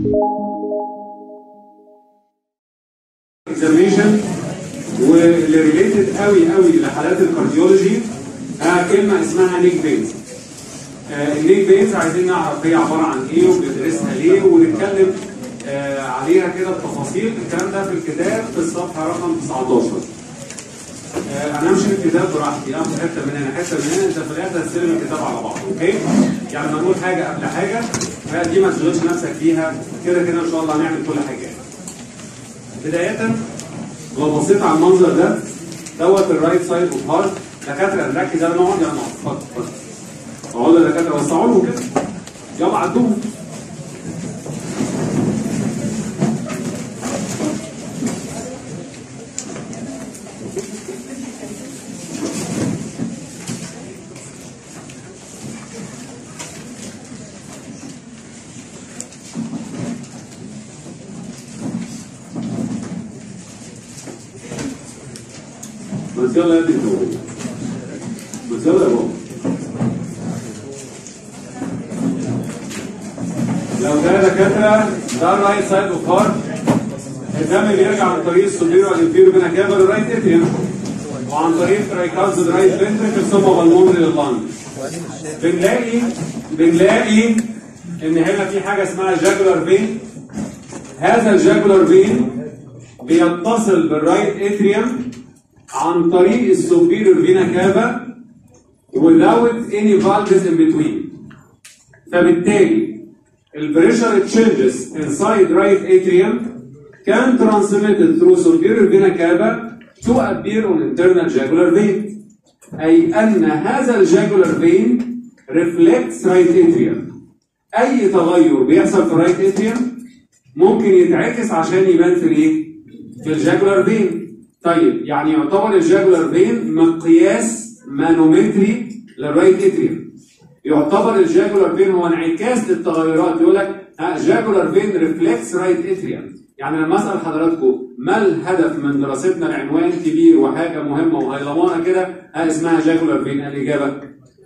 اكزاميشن واللي ريليتد قوي قوي لحالات الكارديولوجي آه كلمه اسمها نيك بينز آه النيك بينز عايزين نعرف هي عباره عن ايه وبندرسها ليه ونتكلم آه عليها كده بتفاصيل الكلام ده في الكتاب في الصفحه رقم 19 آه انا امشي الكتاب براحتي اخد حته من هنا حته من هنا انت في الاخر هتستلم الكتاب على بعضه اوكي يعني لما نقول حاجه قبل حاجه فدي ما تشغلش نفسك فيها كده كده ان شاء الله هنعمل كل حاجه بدايه لو بصيت على المنظر ده دوت الرايت سايد اوف هارت دكاتره نركز انا نقعد يلا نقعد اتفضل اتفضل اقعدوا يا دكاتره وسعوا له كده يلا عدوهم بس يلا يا دكتور بس يلا يا بابا لو ده دكاتره ده الرايت سايد اوف هارت الدم بيرجع عن طريق السوبيرو والانفيرو بين كابل الرايت اتريوم وعن طريق ترايكاز الرايت فنتركل ثم بالمونري لللنج بنلاقي بنلاقي ان هنا في حاجه اسمها جاجولار فين هذا الجاجولار فين بيتصل بالرايت اتريوم عن طريق السوبيريور فينا كافا without any valves in between فبالتالي البريشر changes inside right atrium can transmitted through superior vena cava to appear on internal jugular vein أي أن هذا الجاجولار vein reflects right atrium أي تغير بيحصل في right atrium ممكن يتعكس عشان يبان في الايه؟ في الجاجولار فين طيب يعني يعتبر الجاجولار فين مقياس مانومتري للرايت اتريوم يعتبر الجاجولار فين هو انعكاس للتغيرات يقول لك جاجولار فين ريفلكس رايت اتريوم يعني لما اسال حضراتكم ما الهدف من دراستنا العنوان كبير وحاجه مهمه وهيلمانه كده ها اسمها جاجولار فين الاجابه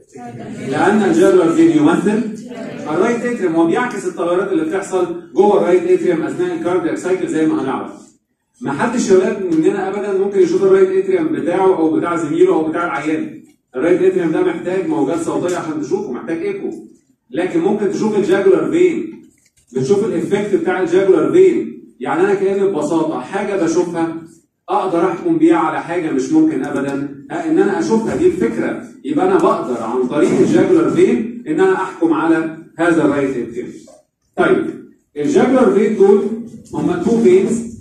لان الجاجولار فين يمثل الرايت اتريوم هو بيعكس التغيرات اللي بتحصل جوه الرايت اتريوم اثناء الكاردياك سايكل زي ما هنعرف ما حدش يا ولاد مننا ابدا ممكن يشوف الرايت اتريوم بتاعه او بتاع زميله او بتاع العيان الرايت اتريوم ده محتاج موجات صوتيه عشان تشوفه محتاج ايكو لكن ممكن تشوف الجاجولار فين بتشوف الايفكت بتاع الجاجولار فين يعني انا كاني ببساطه حاجه بشوفها اقدر احكم بيها على حاجه مش ممكن ابدا ان انا اشوفها دي الفكره يبقى انا بقدر عن طريق الجاجولار فين ان انا احكم على هذا الرايت اتريوم طيب الجاجولار فين دول هم تو فينز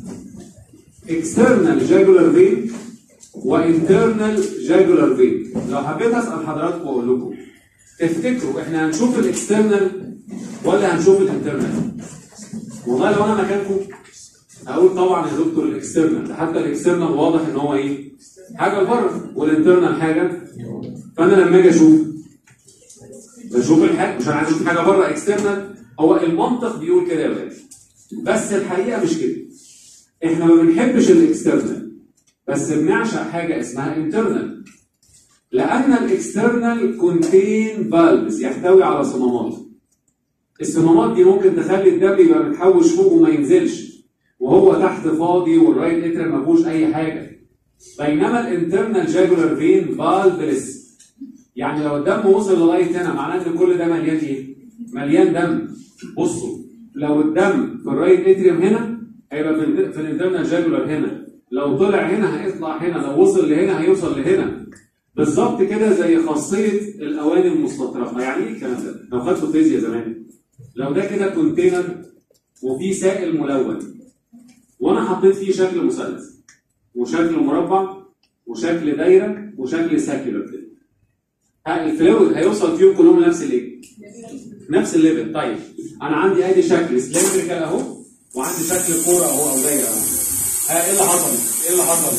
external jugular vein وانترنال جاجولار فين لو حبيت اسال حضراتكم واقول لكم تفتكروا احنا هنشوف الاكسترنال ولا هنشوف الانترنال والله لو انا مكانكم هقول طبعا يا دكتور الاكسترنال حتى الاكسترنال واضح ان هو ايه حاجه بره والانترنال حاجه فانا لما اجي اشوف بشوف الحاجه مش انا عايز اشوف حاجه بره اكسترنال هو المنطق بيقول كده يا ولاد بس الحقيقه مش كده احنا ما بنحبش الاكسترنال بس بنعشق حاجه اسمها انترنال لان الاكسترنال كونتين فالفز يحتوي على صمامات الصمامات دي ممكن تخلي الدم يبقى متحوش فوق وما ينزلش وهو تحت فاضي والرايت اتر ما فيهوش اي حاجه بينما الانترنال جاجولار فين فالفلس يعني لو الدم وصل لغايه هنا معناه ان كل ده مليان ايه؟ مليان دم بصوا لو الدم في الرايت اتريوم هنا هيبقى في في الانترنال جاجولار هنا لو طلع هنا هيطلع هنا لو وصل لهنا هيوصل لهنا بالظبط كده زي خاصيه الاواني المستطرفه يعني ايه الكلام ده؟ لو خدتوا فيزياء زمان لو ده كده كونتينر وفيه سائل ملون وانا حطيت فيه شكل مثلث وشكل مربع وشكل دايره وشكل ساكيولر كده الفلويد هيوصل فيهم كلهم نفس الايه؟ نفس الليفل طيب انا عندي ادي شكل سلندريكال اهو وعندي شكل كوره اهو او دايره اهو ها ايه اللي حصل؟ ايه اللي حصل؟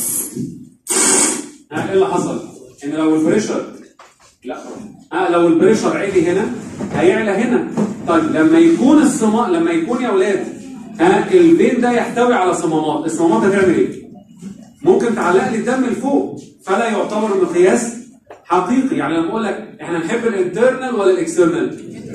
ها ايه اللي حصل؟ ان لو البريشر لا ها لو البريشر عالي هنا هيعلى هنا طيب لما يكون الصمام لما يكون يا اولاد ها الفين ده يحتوي على صمامات الصمامات هتعمل ايه؟ ممكن تعلق لي الدم لفوق فلا يعتبر مقياس حقيقي يعني لما اقول لك احنا نحب الانترنال ولا الاكسترنال؟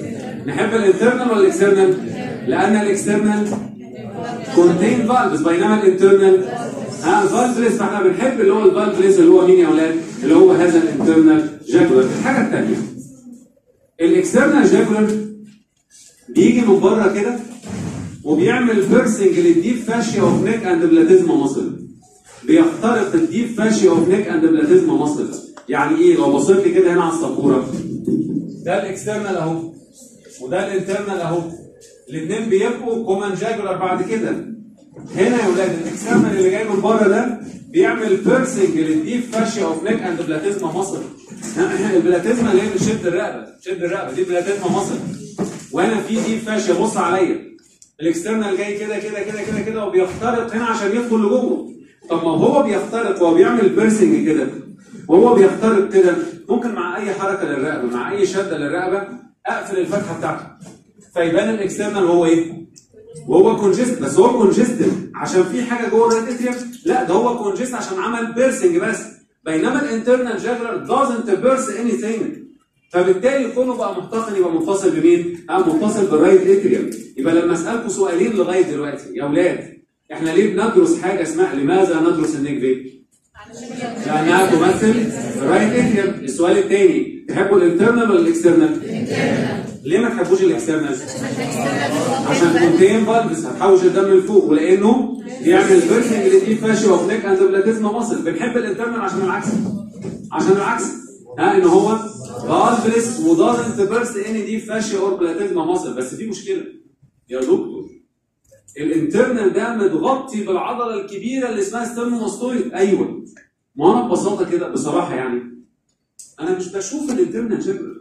نحب الانترنال ولا الاكسترنال؟ لان الاكسترنال كونتين فالفز بينما الانترنال ها الفالفلس فاحنا بنحب اللي هو الفالفلس اللي هو مين يا اولاد؟ اللي هو هذا الانترنال جاكولار الحاجه الثانيه الاكسترنال جاكولار بيجي من بره كده وبيعمل بيرسنج للديب فاشيا اوف نيك اند بلاتيزما ماسل بيخترق الديب فاشيا اوف نيك اند بلاتيزما ماسل يعني ايه لو بصيت لي كده هنا على السبوره ده الاكسترنال اهو وده الانترنال اهو الاثنين بيبقوا كومان جاكولار بعد كده هنا يا ولاد الاكسترنال اللي جاي من بره ده بيعمل بيرسنج للديب فاشيا اوف نيك اند بلاتيزما ماسل البلاتيزما اللي هي بتشد الرقبه تشد الرقبه دي بلاتيزما ماسل وهنا في ديب فاشيا بص عليا الاكسترنال جاي كده كده كده كده كده وبيخترق هنا عشان يدخل لجوه طب ما هو بيخترق وهو بيعمل بيرسنج كده وهو بيخترق كده ممكن مع اي حركه للرقبه مع اي شده للرقبه اقفل الفتحه بتاعته فيبان الاكسترنال هو ايه؟ وهو كونجست بس هو كونجستد عشان في حاجه جوه الرايت اتريوم لا ده هو كونجست عشان عمل بيرسنج بس بينما الانترنال جاكولار doesn't burst anything فبالتالي كونه بقى محتقن يبقى متصل بمين؟ اه متصل بالرايت اتريوم يبقى لما اسالكم سؤالين لغايه دلوقتي يا اولاد احنا ليه بندرس حاجه اسمها لماذا ندرس النيك فين؟ لانها تمثل الرايت اتريوم السؤال الثاني تحبوا الانترنال ولا الاكسترنال؟ ليه ما تحبوش الاكسترنال؟ عشان كونتين فالفز هتحوش الدم لفوق ولانه بيعمل بيرسنج للديب فاشيا اوف نيك اند بلاتيزما ماسل بنحب الانترنال عشان العكس عشان العكس ها ان هو فالفلس ودازنت بيرست ان دي فاشيا اور بلاتيزما ماسل بس في مشكله يا دكتور الانترنال ده متغطي بالعضله الكبيره اللي اسمها ستيرنوماستويد ايوه ما انا ببساطه كده بصراحه يعني انا مش بشوف الانترنال جاكولار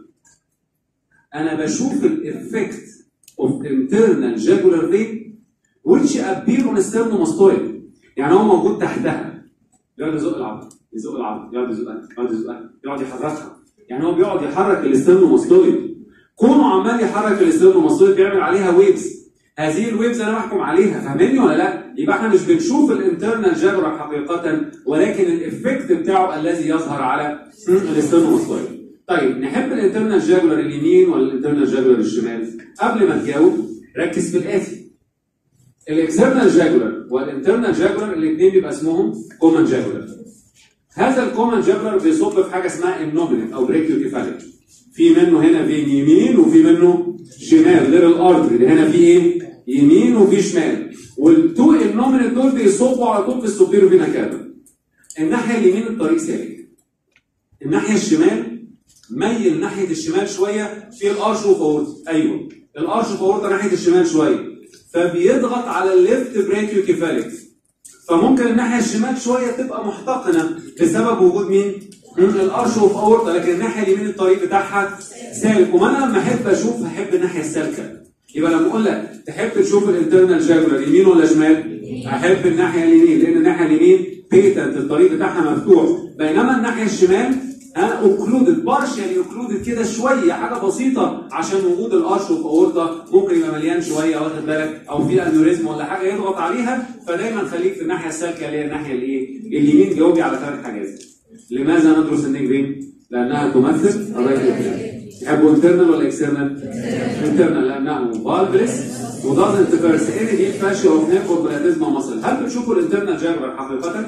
انا بشوف الافكت اوف internal jugular vein which appear on sternomastoid يعني هو موجود تحتها يقعد يزق العضله يزق العضله يقعد يزقها يقعد يزقها يقعد يحركها يعني هو بيقعد يحرك الاسترنوماستويد كونه عمال يحرك الاسترنوماستويد بيعمل عليها ويفز هذه الويفز انا بحكم عليها فاهمني ولا لا؟ يبقى احنا مش بنشوف الانترنال جابر حقيقه ولكن الافكت بتاعه الذي يظهر على الاسترنوماستويد طيب نحب الانترنال جاجولار اليمين ولا الانترنال جاجولار الشمال؟ قبل ما تجاوب ركز في الاتي. الاكسترنال جاجولار والانترنال جاجولار الاثنين بيبقى اسمهم كومن جاجولار. هذا الكومن جاجولار بيصب في حاجه اسمها النومينيت او بريكيو كيفاليك. في منه هنا فين يمين وفي منه شمال غير الارتري اللي هنا في ايه؟ يمين وفي شمال. والتو النومينيت دول بيصبوا على طول في السوبيرو فينا كافا. الناحيه اليمين الطريق سالك. الناحيه الشمال ميل ناحيه الشمال شويه في الارش وفورت ايوه الارش وفورت ناحيه الشمال شويه فبيضغط على الليفت بريكيو كيفاليك فممكن الناحيه الشمال شويه تبقى محتقنه بسبب وجود مين؟ الارش وفورت لكن الناحيه اليمين الطريق بتاعها سالك وما انا لما احب اشوف هحب الناحيه السالكه يبقى لما اقول لك تحب تشوف الانترنال جاكولار يمين ولا شمال؟ احب الناحيه اليمين لان الناحيه اليمين بيتنت الطريق بتاعها مفتوح بينما الناحيه الشمال اوكلودد بارشالي اوكلودد كده شويه حاجه بسيطه عشان وجود الارش في اورطه ممكن يبقى مليان شويه واخد بالك او في انوريزم ولا حاجه يضغط عليها فدايما خليك في الناحيه السالكه اللي هي الناحيه الايه؟ اليمين جاوبي على ثلاث حاجات. لماذا ندرس النيك فين؟ لانها تمثل الرايت تحبوا انترنال ولا اكسترنال؟ انترنال لانه فالفلس ودازنت بيرس ان دي فاشيا اوف نيك بلاتيزما ماسل هل بتشوفوا الانترنال جاكولار حقيقه؟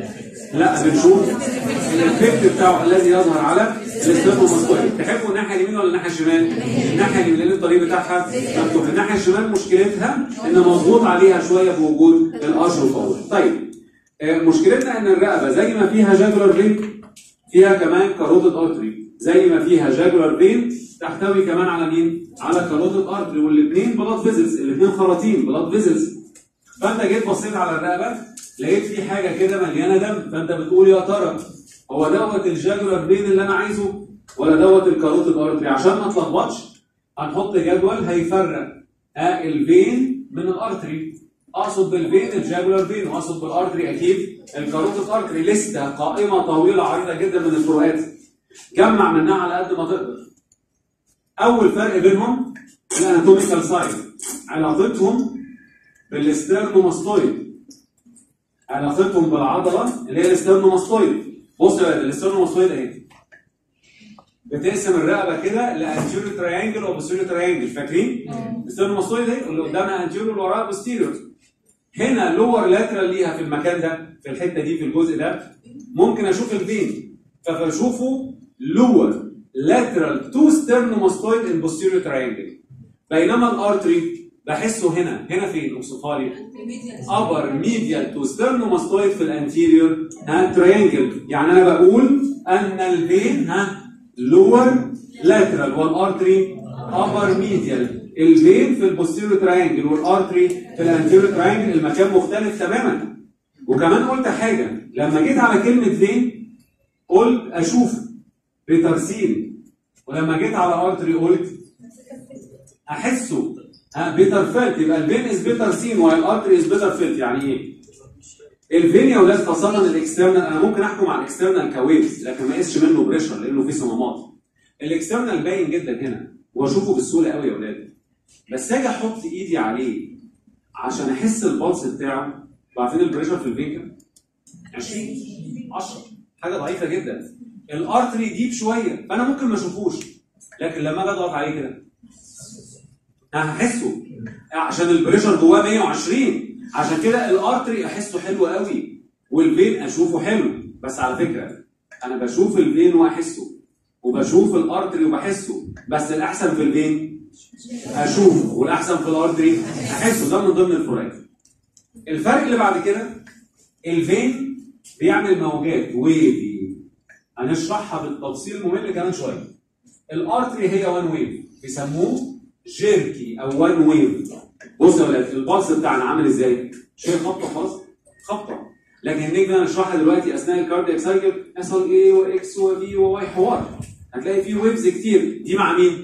لا بنشوف الافكت بتاعه الذي يظهر على الاسترنوماستويد تحبوا الناحيه اليمين ولا الناحيه الشمال؟ الناحيه اليمين لان الطريق بتاعها مفتوح الناحيه الشمال مشكلتها ان مضغوط عليها شويه بوجود القشر فوق طيب مشكلتنا ان الرقبه زي ما فيها جاكولار فين فيها كمان كاروتيد ارتري زي ما فيها جاكولار فين تحتوي كمان على مين؟ على كاروتيد ارتري والاثنين بلاد فيزلز الاثنين خراطيم بلاد فيزلز فانت جيت بصيت على الرقبه لقيت في حاجه كده مليانه دم فانت بتقول يا ترى هو دوت الجاكولار فين اللي انا عايزه ولا دوت الكاروتيد ارتري عشان ما اتلخبطش هنحط جدول هيفرق ها الفين من الارتري اقصد بالفين الجاكولار فين واقصد بالارتري اكيد الكاروتيد ارتري لسه قائمه طويله عريضه جدا من الفروقات جمع منها على قد ما تقدر اول فرق بينهم الاناتوميكال سايد علاقتهم بالاسترنوماستويد علاقتهم بالعضله اللي هي الاسترنوماستويد بص يا ولاد الاسترنوماستويد اهي بتقسم الرقبه كده لانتيريور تراينجل وبوستيريور تراينجل فاكرين؟ الستيرنوماستويد اهي اللي قدامها انتيريور واللي وراها بوستيريور هنا لور لاترال ليها في المكان ده في الحته دي في الجزء ده ممكن اشوف الفين فبشوفه لور لاترال تو ستيرنوماستويد ان بوستيريور تراينجل بينما الارتري بحسه هنا هنا فين اوصفها لي upper medial to sternomastoid في الانتيريور ها تريانجل يعني انا بقول ان الفين ها lower lateral والارتري upper medial الفين في البوستيريور تريانجل والارتري في الانتيريور تريانجل المكان مختلف تماما وكمان قلت حاجه لما جيت على كلمه فين قلت اشوف بترسيم ولما جيت على ارتري قلت احسه ها بيتر فيلت يبقى الفين از بيتر سين والارتري از بيتر فيلت يعني ايه؟ الفين يا اولاد خاصه الاكسترنال انا ممكن احكم على الاكسترنال كويفز لكن ما اقيسش منه بريشر لانه فيه صمامات الاكسترنال باين جدا هنا واشوفه بسهوله قوي يا اولاد بس اجي احط ايدي عليه عشان احس البلس بتاعه عارفين البريشر في الفين كام؟ 20 10 حاجه ضعيفه جدا الارتري ديب شويه فانا ممكن ما اشوفوش لكن لما اجي اضغط عليه كده هحسه عشان البريشر جواه 120 عشان كده الارتري احسه حلو قوي والفين اشوفه حلو بس على فكره انا بشوف الفين واحسه وبشوف الارتري وبحسه بس الاحسن في الفين اشوفه والاحسن في الارتري احسه ده من ضمن الفروقات الفرق اللي بعد كده الفين بيعمل موجات ويفي هنشرحها بالتفصيل ممل كمان شويه الارتري هي وان ويف بيسموه جيركي او وان ويف بص يا ولاد الباص بتاعنا عامل ازاي؟ شايل خبطه خلاص؟ خبطه لكن النجم انا اشرحها دلوقتي اثناء الكاردياك سايكل يحصل ايه واكس وبي وواي حوار هتلاقي فيه ويفز كتير دي مع مين؟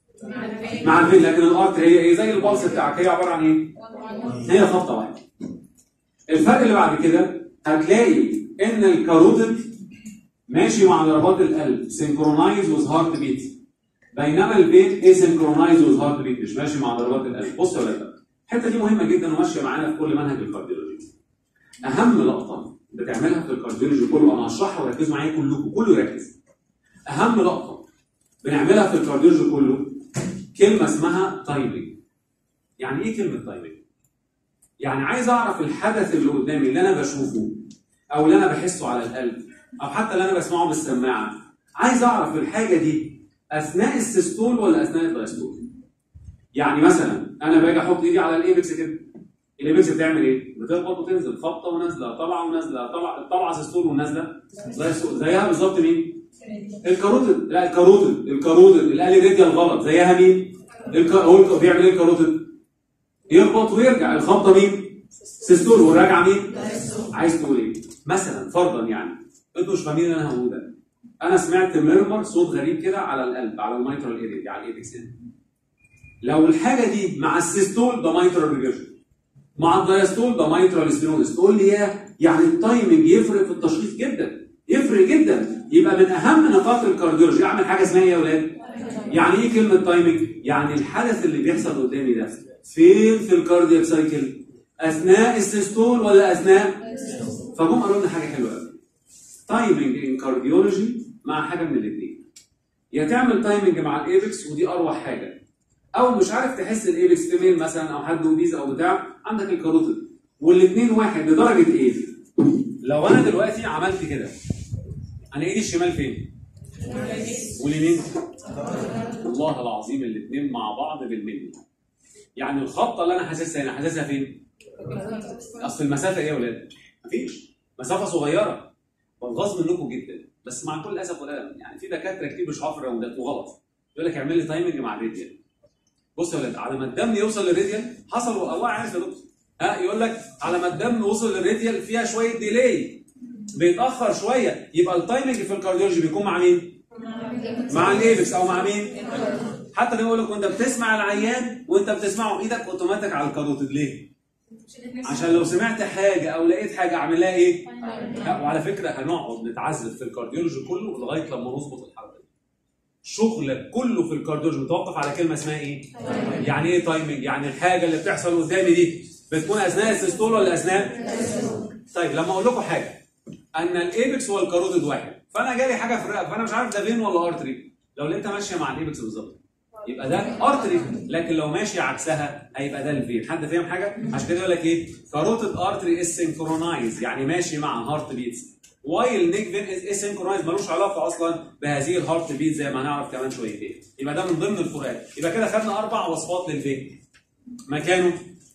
مع الفين لكن الارت هي ايه زي البلس بتاعك هي عباره عن ايه؟ هي خبطه واحده الفرق اللي بعد كده هتلاقي ان الكاروتيد ماشي مع ضربات القلب سينكرونايز وذ هارت بيت بينما الفين اسينكرونايز وذ هارت بيت مش ماشي مع ضربات القلب بص يا ولاد الحته دي مهمه جدا وماشيه معانا في كل منهج الكارديولوجي اهم لقطه بتعملها في الكارديولوجي كله انا هشرحها وركزوا معايا كلكم كله يركز اهم لقطه بنعملها في الكارديولوجي كله كلمه اسمها تايمنج يعني ايه كلمه تايمنج يعني عايز اعرف الحدث اللي قدامي اللي انا بشوفه او اللي انا بحسه على القلب او حتى اللي انا بسمعه بالسماعه عايز اعرف الحاجه دي اثناء السيستول ولا اثناء الدايستول يعني مثلا انا باجي احط ايدي على الايبكس كده الايبكس بتعمل ايه؟ بتخبط وتنزل خبطه ونازله طالعه ونازله طالعه طالعه سيستول ونازله دايستول زيها بالظبط مين؟ الكاروتيد لا الكاروتيد الكاروتيد اللي قال لي راديال غلط زيها مين؟ الك... هو بيعمل ايه الكاروتيد؟ يخبط ويرجع الخبطه مين؟ سيستول والراجعه مين؟ عايز تقول ايه؟ مثلا فرضا يعني انتوا مش فاهمين اللي انا هقوله ده انا سمعت ميرمر صوت غريب كده على القلب على الميترال اريا دي على الايبكس هنا لو الحاجه دي مع السيستول ده مايترال ريجرشن مع الدايستول ده مايترال ستينوزس تقول لي يا يعني التايمنج يفرق في التشخيص جدا يفرق جدا يبقى من اهم نقاط الكارديولوجي اعمل حاجه اسمها ايه يا اولاد؟ يعني ايه كلمه تايمنج؟ يعني الحدث اللي بيحصل قدامي ده فين في الكاردياك سايكل؟ اثناء السيستول ولا اثناء؟ فجم قالوا لنا حاجه حلوه قوي تايمنج ان كارديولوجي مع حاجه من الاثنين يا تعمل تايمنج مع الايبكس ودي اروع حاجه او مش عارف تحس الايبكس فيميل مثلا او حد اوبيز او بتاع عندك الكاروتيد والاثنين واحد لدرجه ايه؟ لو انا دلوقتي عملت كده انا ايدي الشمال فين؟ واليمين والله العظيم الاثنين مع بعض بالملي يعني الخبطه اللي انا حاسسها هنا حاسسها فين؟ اصل المسافه ايه يا ولاد؟ مفيش مسافه صغيره بنغص منكم جدا بس مع كل اسف والالم يعني في دكاتره كتير مش عارف الراوندات وغلط يقول لك اعمل لي تايمنج مع الراديال بص يا ولاد على ما الدم يوصل للراديال حصل والله عارف يا دكتور ها يقول لك على ما الدم وصل للراديال فيها شويه ديلي بيتاخر شويه يبقى التايمنج في الكارديولوجي بيكون مع مين؟ مع الايبكس او مع مين؟ حتى بيقول لك وانت بتسمع العيان وانت بتسمعه ايدك اوتوماتيك على الكاروتيد ليه؟ عشان لو سمعت حاجه او لقيت حاجه اعمل لها ايه؟ لا وعلى فكره هنقعد نتعذب في الكارديولوجي كله لغايه لما نظبط الحركه دي. شغلك كله في الكارديولوجي متوقف على كلمه اسمها ايه؟ يعني ايه تايمنج؟ يعني الحاجه اللي بتحصل قدامي دي بتكون اثناء السيستول ولا اثناء؟ طيب لما اقول لكم حاجه ان الايبكس والكاروتيد واحد فانا جالي حاجه في الرقبه فانا مش عارف ده فين ولا ارتري لو لقيتها ماشيه مع الايبكس بالظبط يبقى ده ارتري لكن لو ماشي عكسها هيبقى ده الفين حد فاهم حاجه عشان كده يقول لك ايه كاروتيد ارتري از سينكرونايز يعني ماشي مع هارت بيتس وايل نيك فين از اسينكرونايز ملوش علاقه اصلا بهذه الهارت بيت زي ما هنعرف كمان شويتين يبقى ده من ضمن الفروقات يبقى كده خدنا اربع وصفات للفين مكانه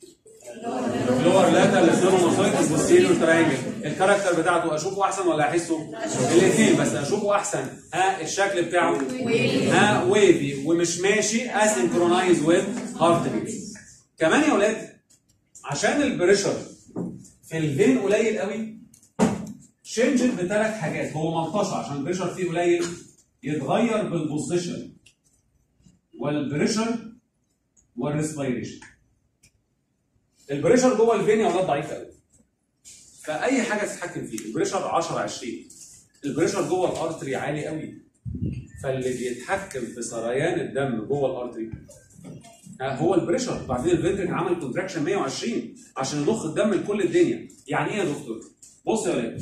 لور لاتر سيروموسايتس والسيريو تراينجل الكاركتر بتاعته اشوفه احسن ولا احسه؟ الاثنين بس اشوفه احسن ها الشكل بتاعه ها ويفي ومش ماشي اسynchronized with هارت بيت كمان يا ولاد عشان البريشر في الفين قليل قوي شنجت بثلاث حاجات هو ملطشه عشان البريشر فيه قليل يتغير بالبوزيشن والبريشر والريسبيريشن البريشر جوه الفين يا ولاد ضعيف قوي فاي حاجه تتحكم فيه البريشر 10 20 البريشر جوه الارتري عالي قوي فاللي بيتحكم في سريان الدم جوه الارتري ها هو البريشر بعدين الفنتريك عمل كونتراكشن 120 عشان يضخ الدم لكل الدنيا يعني ايه يا دكتور بص يا ولاد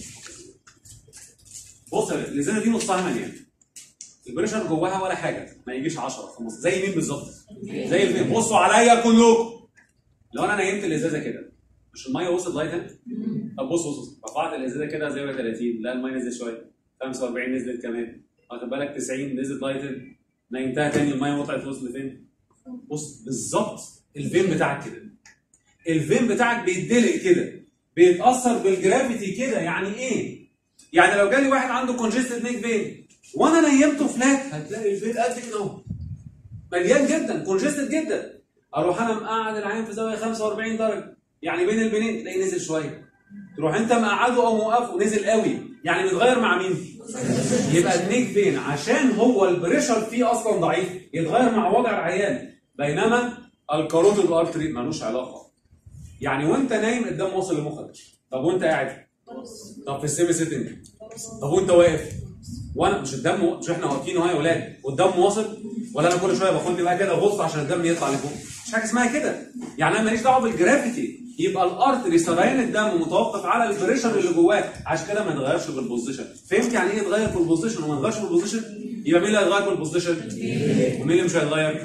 بص يا ولاد الازازه دي نصها مليان البريشر جواها ولا حاجه ما يجيش 10 15 زي مين بالظبط زي الفين بصوا عليا كلكم لو انا نيمت الازازه كده مش الميه وصلت لغايه هنا طب بص بص بص رفعت الازازه كده زي ما 30 لا الميه نزلت شويه 45 نزلت كمان واخد بالك 90 نزلت لغايه هنا نيمتها تاني الميه وطلعت وصلت فين؟ بص بالظبط الفين بتاعك كده الفين بتاعك بيتدلق كده بيتاثر بالجرافيتي كده يعني ايه؟ يعني لو جالي واحد عنده كونجستد نيك فين وانا نيمته فلات هتلاقي الفين قد كده اهو مليان جدا كونجستد جدا اروح انا مقعد العين في زاويه 45 درجه يعني بين البنين تلاقيه نزل شويه تروح انت مقعده او موقفه نزل قوي يعني متغير مع مين؟ يبقى النيك فين عشان هو البريشر فيه اصلا ضعيف يتغير مع وضع العيان بينما الكاروتيد ارتري ملوش علاقه يعني وانت نايم الدم واصل لمخك طب وانت قاعد طب في السيمي سيتنج طب وانت واقف وانا مش الدم مش احنا واقفين اهو يا ولاد والدم واصل ولا انا كل شويه باخدني بقى كده غص عشان الدم يطلع لفوق مش حاجه اسمها كده يعني انا ماليش دعوه بالجرافيتي يبقى الارتري سريان الدم متوقف على البريشر اللي جواه عشان كده ما يتغيرش بالبوزيشن فهمت يعني ايه يتغير في البوزيشن وما يتغيرش في البوزيشن يبقى مين اللي هيتغير في البوزيشن ومين اللي مش هيتغير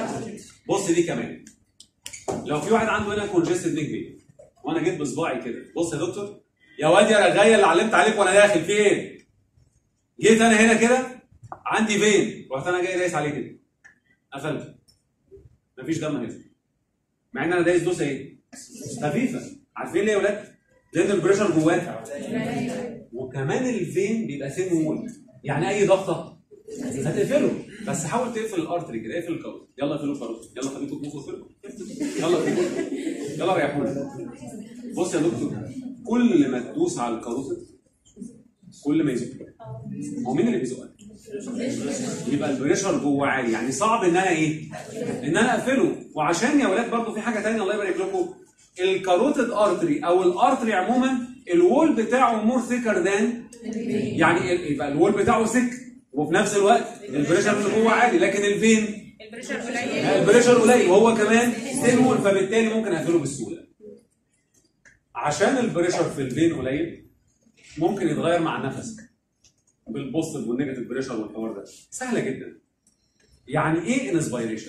بص دي كمان لو في واحد عنده هنا كونجستد نيك فين وانا جيت بصباعي كده بص يا دكتور يا واد يا رغايه اللي علمت عليك وانا داخل في ايه جيت انا هنا كده عندي فين رحت انا جاي دايس عليه كده قفلت مفيش دم نزل مع ان انا دايس دوسه ايه خفيفه عارفين ليه يا ولاد لان البريشر جواه وكمان الفين بيبقى ثين وول يعني اي ضغطه هتقفله بس حاول تقفل الارتري كده اقفل الكاروت يلا اقفلوا الكاروت يلا خليكم تبصوا اقفلوا يلا اقفلوا يلا ريحونا بص يا دكتور كل ما تدوس على الكاروتيد كل ما يزق هو مين اللي بيزقك؟ يبقى البريشر جوه عالي يعني صعب ان انا ايه؟ ان انا اقفله وعشان يا ولاد برضو في حاجه ثانيه الله يبارك لكم الكاروتيد ارتري او الارتري عموما الوول بتاعه مور ثيكر ذان يعني ال- يبقى الوول بتاعه ثيك وفي نفس الوقت البريشر اللي جوه عالي لكن الفين البريشر قليل البريشر قليل وهو كمان ثين وول فبالتالي ممكن اقفله بسهوله عشان البريشر في الفين قليل ممكن يتغير مع نفسك بالبوزيتيف والنيجاتيف بريشر والحوار ده سهله جدا يعني ايه انسبيريشن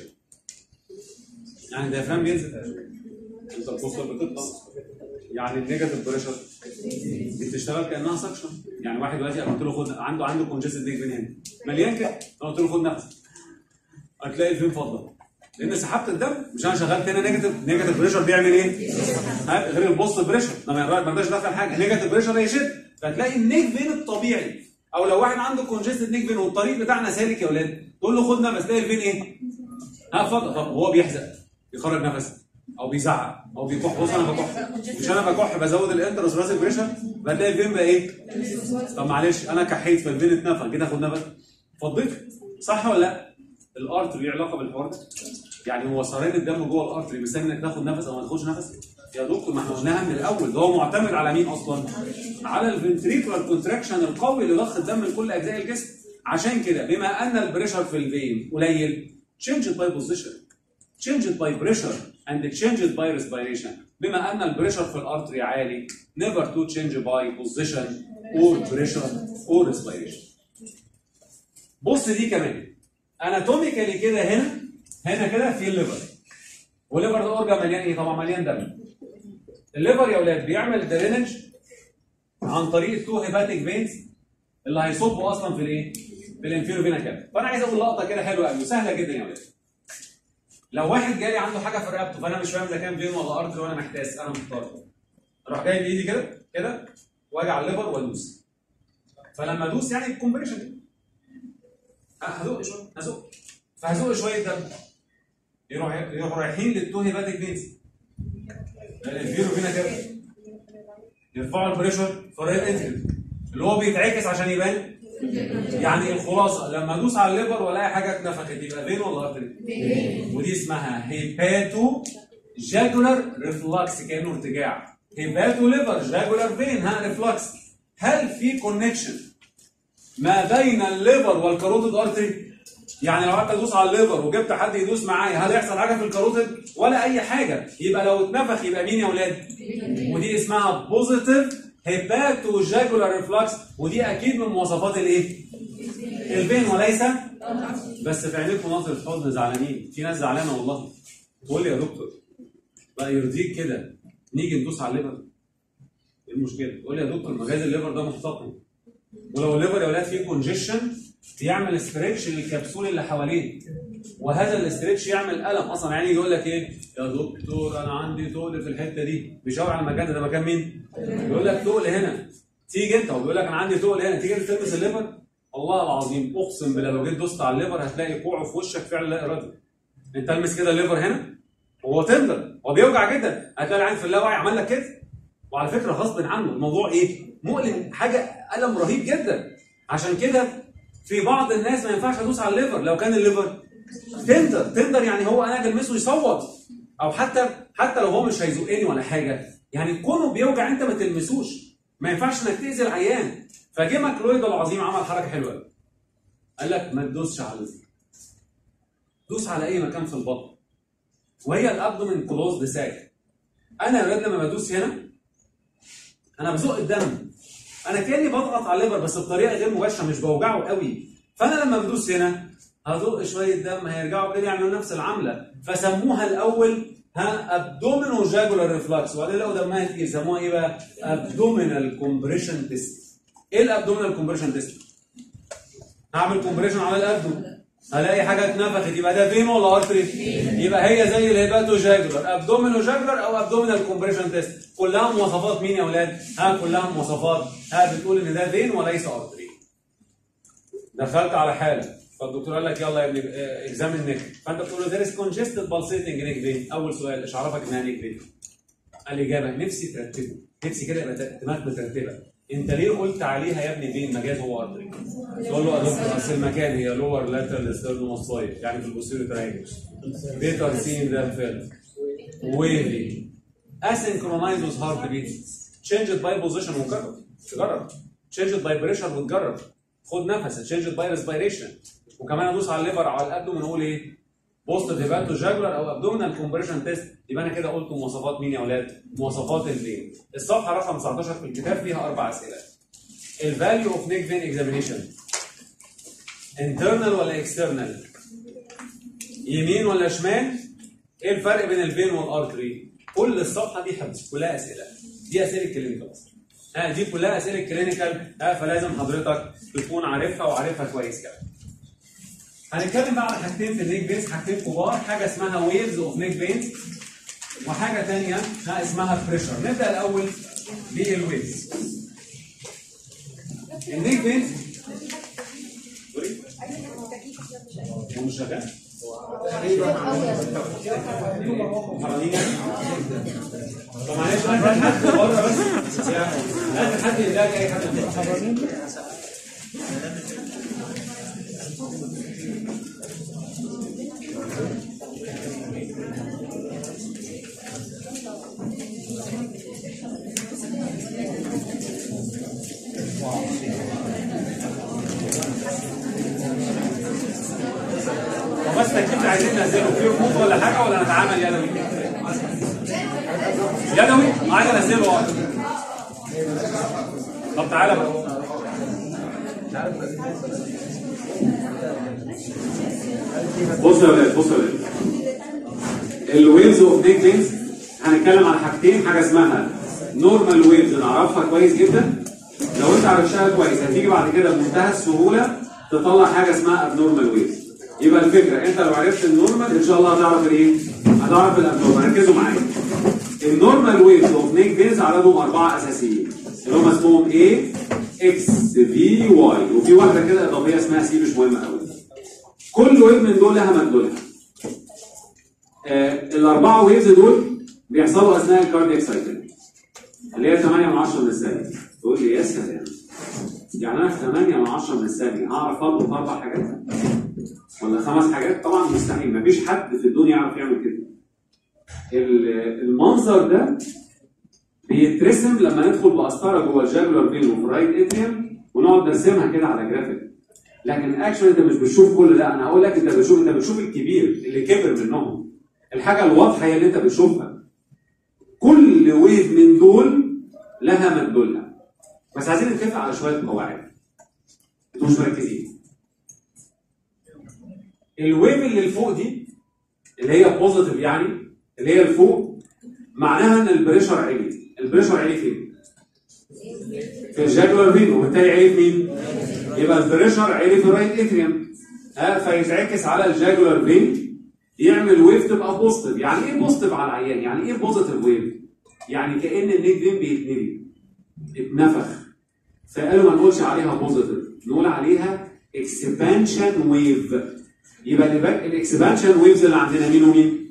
يعني الديافرام بينزل انت البوستر بتطلع يعني النيجاتيف بريشر دي بتشتغل كانها سكشن يعني واحد دلوقتي قلت له خد عنده عنده كونجستد نيك هنا مليان كده أنا قلت له خد نفس هتلاقي الفين فضه لان سحبت الدم مش انا شغلت هنا نيجاتيف نيجاتيف بريشر بيعمل ايه؟ ها غير البوست بريشر ما ما يقدرش يدخل حاجه نيجاتيف بريشر هيشد فتلاقي النيك فين الطبيعي او لو واحد عنده كونجستد نيك فين والطريق بتاعنا سالك يا اولاد تقول له خد نفس تلاقي الفين ايه؟ ها فضل طب وهو بيحزق بيخرج نفس او بيزعق او بيكح بص انا بكح مش انا بكح بزود الانترس راس بريشر بتلاقي الفين بقى ايه؟ طب معلش انا كحيت فالفين اتنفخ جيت اخد نفس فضيت صح ولا لا؟ الارتري ليه علاقه بالحوار ده؟ يعني هو سريان الدم جوه الارتري مستني انك تاخد نفس او ما تاخدش نفس؟ يا دكتور ما احنا قلناها من الاول ده هو معتمد على مين اصلا؟ على الفنتريكولار كونتراكشن القوي اللي ضخ الدم لكل اجزاء الجسم عشان كده بما ان البريشر في الفين قليل change it by position change it by pressure and change it by respiration بما ان البريشر في الارتري عالي never to change by position or pressure or respiration بص دي كمان اناتوميكالي كده هنا هنا كده في الليفر والليفر ده اورجا مليان ايه؟ طبعا مليان دم الليفر يا اولاد بيعمل درينج عن طريق تو هيباتيك فينز اللي هيصبوا اصلا في الايه؟ في الانفيرو فينا كاب فانا عايز اقول لقطه كده حلوه قوي وسهله جدا يا اولاد لو واحد جالي عنده حاجه في رقبته فانا مش فاهم ده كان فين ولا ارض وانا محتاس انا محتار اروح جاي بايدي كده كده واجي على الليفر وادوس فلما ادوس يعني الكومبريشن هزق شويه هزق فهزق شويه دم يروح يروحوا رايحين للتو هيباتيك فينز الفيرو فينا كده يرفعوا البريشر في الريت انتريت اللي هو بيتعكس عشان يبان يعني الخلاصه لما ادوس على الليفر والاقي حاجه اتنفخت يبقى فين ولا ارتري؟ ودي اسمها هيباتو جاجولار ريفلكس كانه ارتجاع هيباتو ليفر جاجولار فين ها ريفلكس هل في كونكشن ما بين الليفر والكاروتيد ارتري؟ يعني لو قعدت ادوس على الليفر وجبت حد يدوس معايا هل يحصل حاجه في الكاروتيد ولا اي حاجه يبقى لو اتنفخ يبقى مين يا اولاد؟ ودي اسمها بوزيتيف هيباتو جاجولار ريفلكس ودي اكيد من مواصفات الايه؟ الفين وليس بس في عينيكم نظره حزن زعلانين في ناس زعلانه والله تقول لي يا دكتور بقى يرضيك كده نيجي ندوس على الليفر ايه المشكله؟ تقول لي يا دكتور مجاز الليفر ده محتقن ولو الليفر يا ولاد فيه كونجيشن يعمل استريتش للكبسول اللي حواليه وهذا الاستريتش يعمل الم اصلا يعني يقول لك ايه يا دكتور انا عندي تقل في الحته دي بيشاور على المكان ده ده مكان مين؟ يقول لك تقل هنا تيجي انت وبيقول لك انا عندي تقل هنا تيجي انت تلمس الليفر والله العظيم اقسم بالله لو جيت دوست على الليفر هتلاقي كوعه في وشك فعلا لا ارادي انت المس كده الليفر هنا وهو تندر هو بيوجع جدا هتلاقي العين في اللاوعي عمل لك كده وعلى فكره غصب عنه الموضوع ايه؟ مؤلم حاجه الم رهيب جدا عشان كده في بعض الناس ما ينفعش ادوس على الليفر لو كان الليفر تندر تندر يعني هو انا المسه يصوت او حتى حتى لو هو مش هيزقني ولا حاجه يعني كونه بيوجع انت ما تلمسوش ما ينفعش انك تاذي العيان فجه ماكلويد العظيم عمل حركه حلوه قوي قال لك ما تدوسش على الليفر دوس على اي مكان في البطن وهي الابدومين كلوزد ساك انا يا ولاد لما بدوس هنا انا بزق الدم انا كاني بضغط على الليفر بس بطريقه غير مباشره مش بوجعه قوي فانا لما بدوس هنا هزق شويه دم هيرجعوا كده يعملوا نفس العمله فسموها الاول ها ابدومينو جاجولار ريفلكس وبعدين لقوا دمها تقيل سموها ايه بقى؟ ابدومينال كومبريشن تيست ايه الابدومينال كومبريشن تيست؟ هعمل كومبريشن على الابدومين هلاقي حاجه اتنفخت يبقى ده فين ولا ارتري؟ يبقى هي زي الهيباتو جاجولار ابدومينو جاجولار او ابدومينال كومبريشن تيست كلها مواصفات مين يا اولاد؟ ها كلها مواصفات ها بتقول ان ده فين وليس ارتري دخلت على حاله فالدكتور قال لك يلا يا ابني اكزامن نيك فانت بتقول له ذير از كونجستد بالسيتنج نيك فين اول سؤال ايش عرفك انها نيك فين؟ الاجابه نفسي ترتبه نفسي كده يبقى دماغك مترتبه انت ليه قلت عليها يا ابني فين مجاز هو ارتري؟ تقول له يا دكتور اصل المكان هي لور لاترال ستيرنوموسايد يعني في البوستيريو تراينجل بيتر سين ذا فيل ويفي اسynchronized with heart beat change it by position وجرب جرب change it by pressure وتجرب خد نفس change it by respiration وكمان ادوس على الليفر على الابدومين ونقول ايه؟ بوست هيباتو جاجولار او ابدومينال كومبريشن تيست يبقى انا كده قلت مواصفات مين يا اولاد؟ مواصفات الفين. الصفحه رقم 19 في الكتاب فيها اربع اسئله. الفاليو اوف نيك فين اكزامينيشن انترنال ولا اكسترنال؟ يمين ولا شمال؟ ايه الفرق بين الفين والارتري؟ كل الصفحه دي حفظ كلها اسئله. دي اسئله كلينيكال اصلا. ها دي كلها اسئله كلينيكال ها فلازم حضرتك تكون عارفها وعارفها كويس كده. هنتكلم بقى على حاجتين في النيك فينز حاجتين كبار حاجه اسمها ويفز اوف نيك فينز وحاجه ثانيه اسمها بريشر نبدا الاول بالويفز النيك فينز هو مش شغال؟ محرمين يعني؟ طب معلش اخر حد بره بس اخر حد يلاقي اي حد بره بس تكتيب عايزين ننزله في ريموت ولا حاجه ولا نتعامل يدوي؟ يدوي؟ عايز انزله اه طب تعالى بقى بصوا يا ولاد بصوا يا ولاد الويفز اوف نيك فينز هنتكلم على حاجتين حاجه اسمها نورمال ويفز نعرفها كويس جدا لو انت عرفتها كويس هتيجي بعد كده بمنتهى السهوله تطلع حاجه اسمها ابنورمال ويفز يبقى الفكره انت لو عرفت النورمال ان شاء الله هتعرف الايه؟ هتعرف الابنورمال ركزوا معايا النورمال ويفز اوف نيك فينز عددهم اربعه اساسيين اللي هم اسمهم ايه؟ اكس في واي وفي واحده كده اضافيه اسمها سي مش مهمه قوي كل ويف من دول لها مدلولها آه الاربعه ويفز دول بيحصلوا اثناء الكاردياك سايكل اللي هي 8 من 10 من الثانيه تقول لي يا سلام يعني انا في 8 من 10 من الثانيه هعرف اضبط اربع حاجات ولا خمس حاجات طبعا مستحيل مفيش حد في الدنيا يعرف يعمل كده ال- المنظر ده بيترسم لما ندخل بقسطره جوه الجاجولار فين وفي الرايت اتريوم ونقعد نرسمها كده على جرافيك لكن اكشن انت مش بتشوف كل ده انا هقول لك انت بتشوف انت بتشوف الكبير اللي كبر منهم الحاجه الواضحه هي اللي انت بتشوفها كل ويف من دول لها مدلولها بس عايزين نتفق على شويه قواعد انتوا مش مركزين الويف اللي لفوق دي اللي هي بوزيتيف يعني اللي هي لفوق معناها ان البريشر عالي البريشر عالي فين؟ في الجاكولار فين وبالتالي عالي في مين؟ يبقى البريشر عالي في الرايت اتريوم ها فيتعكس على الجاكولار فين يعمل ويف تبقى بوزيتيف يعني ايه بوزيتيف على العيان؟ يعني ايه بوزيتيف ويف؟ يعني كان النيك فين بيتملي اتنفخ فقالوا ما نقولش عليها بوزيتيف نقول عليها اكسبانشن ويف يبقى الاكسبانشن ويفز اللي عندنا مين ومين؟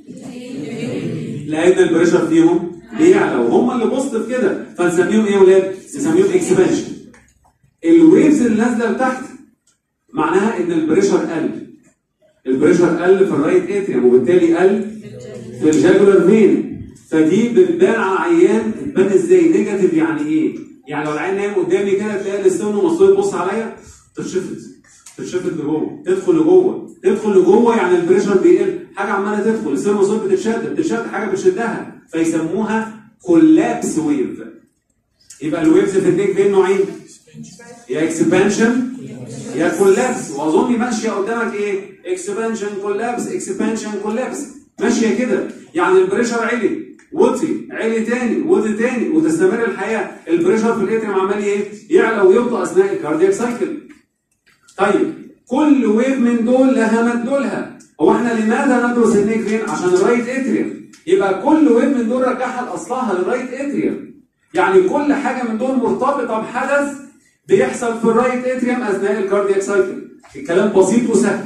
لان البريشر فيهم بيعلى وهم اللي بوزيتيف كده فنسميهم ايه يا ولاد؟ نسميهم اكسبانشن الويفز اللي نازله لتحت معناها ان البريشر قل البريشر قل في الرايت اتريوم وبالتالي قل في الجاكولار فين فدي بتبان على العيان بتبان ازاي نيجاتيف يعني ايه؟ يعني لو العيان نايم قدامي كده تلاقي الاستون ومصطوي تبص عليا تتشفط تتشفط لجوه تدخل لجوه تدخل لجوه يعني البريشر بيقل حاجه عماله تدخل الاستون ومصطوي بتتشد بتتشد حاجه بتشدها فيسموها كولابس ويف يبقى الويفز في النيك فين نوعين يا اكسبانشن يا كولابس واظن ماشيه قدامك ايه اكسبانشن كولابس اكسبانشن كولابس ماشيه كده يعني البريشر عالي وطي عالي تاني وطي تاني وتستمر الحياه البريشر في الاتريوم عمال ايه يعلى ويوطى اثناء الكاردياك سايكل طيب كل ويف من دول لها مدلولها هو احنا لماذا ندرس النيك فين عشان الرايت اتريوم يبقى كل ويف من دول رجعها لاصلها للرايت اتريوم يعني كل حاجه من دول مرتبطه بحدث بيحصل في الرايت اتريوم اثناء الكاردياك سايكل الكلام بسيط وسهل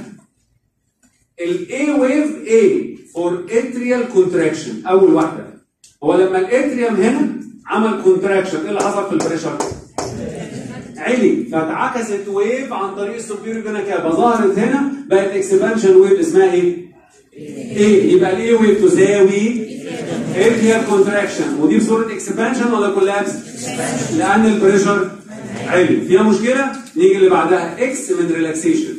الاي ويف اي فور اتريال كونتراكشن اول واحده هو لما الاتريوم هنا عمل كونتراكشن ايه اللي حصل في البريشر عالي فاتعكست ويف عن طريق السوبيريور فينا كابا ظهرت هنا بقت اكسبانشن ويف اسمها ايه؟ ايه يبقى الاي ويف تساوي اتريال كونتراكشن ودي بصوره اكسبانشن ولا كولابس؟ لان البريشر عالي فيها مشكله نيجي اللي بعدها اكس من ريلاكسيشن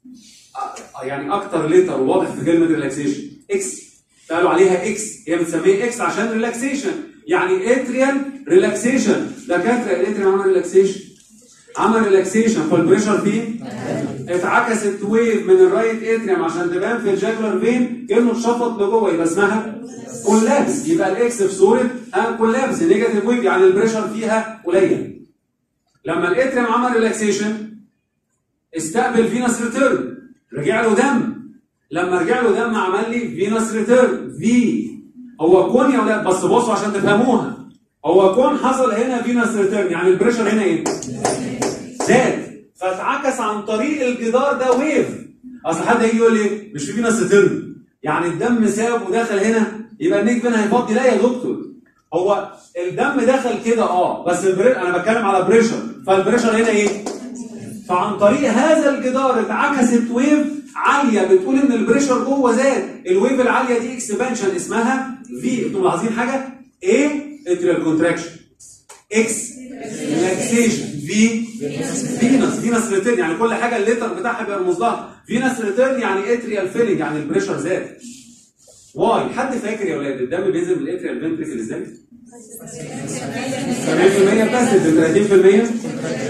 يعني اكتر لتر واضح في كلمه ريلاكسيشن اكس قالوا عليها اكس هي بتسميه اكس عشان ريلاكسيشن يعني اتريال ريلاكسيشن دكاتره الاتريال عمل ريلاكسيشن عمل ريلاكسيشن فالبريشر فيه اتعكست ويف من الرايت اتريوم عشان تبان في الجاكولار فين كانه اتشفط لجوه يبقى اسمها كولابس يبقى الاكس في صوره ها كولابس نيجاتيف ويف يعني البريشر فيها قليل لما الاتريوم عمل ريلاكسيشن استقبل فينس ريتيرن رجع له دم لما رجع له دم عمل لي فينس ريتيرن في هو كون يا ولاد بس بصوا عشان تفهموها هو كون حصل هنا فينس ريتيرن يعني البريشر هنا ايه؟ زاد فاتعكس عن طريق الجدار ده ويف اصل حد هيجي يقول لي مش في فينس ريتيرن يعني الدم ساب ودخل هنا يبقى النيك فين هيفضي لا يا دكتور هو الدم دخل كده اه بس البري... انا بتكلم على بريشر فالبريشر هنا ايه؟ فعن طريق هذا الجدار اتعكست ويف عاليه بتقول ان البريشر جوه زاد الويف العاليه دي اكسبانشن اسمها في انتوا ملاحظين حاجه؟ ايه؟ اتريال كونتراكشن اكس ريلاكسيشن في فينس فينس ريتيرن يعني كل حاجه الليتر بتاعها بيرمز لها فينس ريتيرن يعني اتريال فيلنج يعني البريشر زاد واي حد فاكر يا ولاد الدم بينزل من الاتريال فنتريكل ازاي؟ 70% بس 30%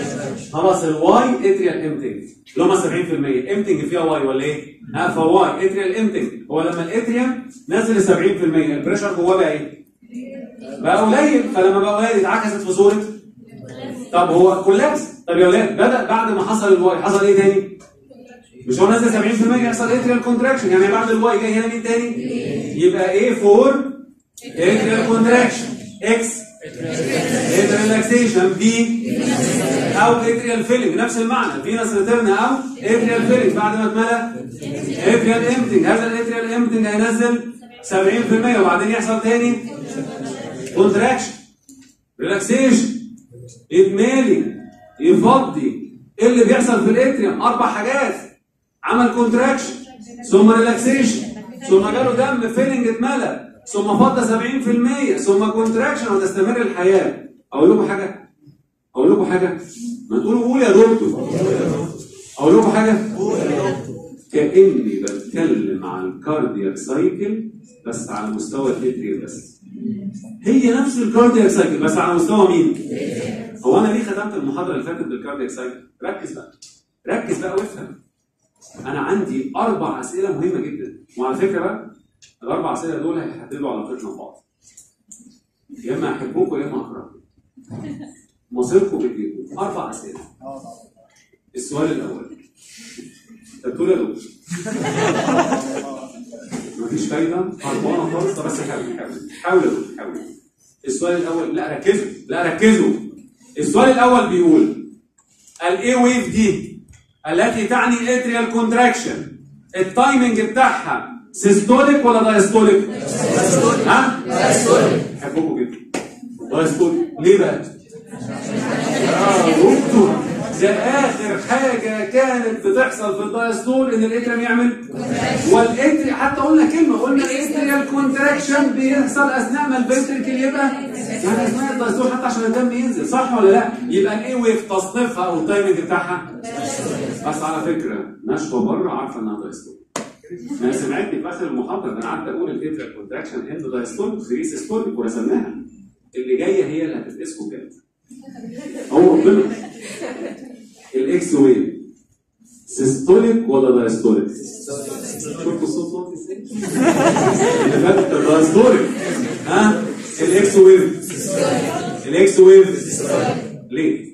خلاص الواي اتريال امتنج اللي هم 70% امتنج فيها واي ولا ايه؟ ها فواي اتريال امتنج هو لما الاتريوم نزل 70% البريشر جواه بقى ايه؟ بقى قليل فلما بقى قليل اتعكست في صوره طب هو كولابس طب يا ولاد بدا بعد ما حصل الواي حصل ايه تاني؟ مش هو نزل 70% يحصل اتريال كونتراكشن يعني بعد الواي جاي هنا مين تاني؟ يبقى ايه فور اتريال كونتراكشن اكس اتريال ريلاكسيشن بي او اتريال فيلنج نفس المعنى فينس ريتيرن او اتريال فيلنج بعد ما اتملى اتريال امتنج هذا الاتريال امتنج هينزل 70% وبعدين يحصل تاني كونتراكشن ريلاكسيشن يتمالي يفضي ايه اللي بيحصل في الاتريوم اربع حاجات عمل كونتراكشن ثم ريلاكسيشن ثم جاله دم فيلنج اتملى ثم فضى 70% ثم كونتراكشن وتستمر الحياه اقول لكم حاجه اقول لكم حاجه ما تقولوا قول يا دكتور اقول لكم حاجه كاني بتكلم عن الكاردياك سايكل بس على مستوى الاتريوم بس هي نفس الكاردياك سايكل بس على مستوى مين؟ هو انا ليه ختمت المحاضره اللي فاتت بالكاردياك سايكل؟ ركز بقى ركز بقى وافهم انا عندي اربع اسئله مهمه جدا وعلى فكره بقى الاربع اسئله دول هيحددوا علاقتنا ببعض يا اما احبكم يا اما اكرهكم مصيركم بايديكم اربع اسئله السؤال الاول انت بتقول يا دكتور مفيش فايده هربانه خالص طب بس حاول حاول حاول يا دكتور حاول السؤال الاول لا ركزوا لا ركزوا السؤال الاول بيقول الاي ويف دي التي تعني اتريال كونتراكشن التايمنج بتاعها سيستوليك ولا دايستوليك؟ ها؟ دايستوليك بحبكم جدا دايستوليك ليه بقى؟ يا دكتور ده اخر حاجه كانت بتحصل في الدايستول ان الاتريم يعمل والاتري حتى قلنا كلمه قلنا الاتريال كونتراكشن بيحصل اثناء ما الفنتركل يبقى يعني اثناء الدايستول حتى عشان الدم ينزل صح ولا لا؟ يبقى الاي ويف تصنيفها او التايمنج بتاعها بس على فكره نشوه بره عارفه انها دايستول ما سمعتني في اخر المحاضره ده انا قعدت اقول الاتريال كونتراكشن اند دايستول 3 سيستوليك ورسمناها اللي جايه هي اللي هتتقسكم بجد هو ربنا الاكس ويف سيستوليك ولا دايستوليك؟ شفتوا الصوت واطي ازاي؟ اللي فاتت كان دايستوليك ها؟ الاكس ويف الاكس ويف ليه؟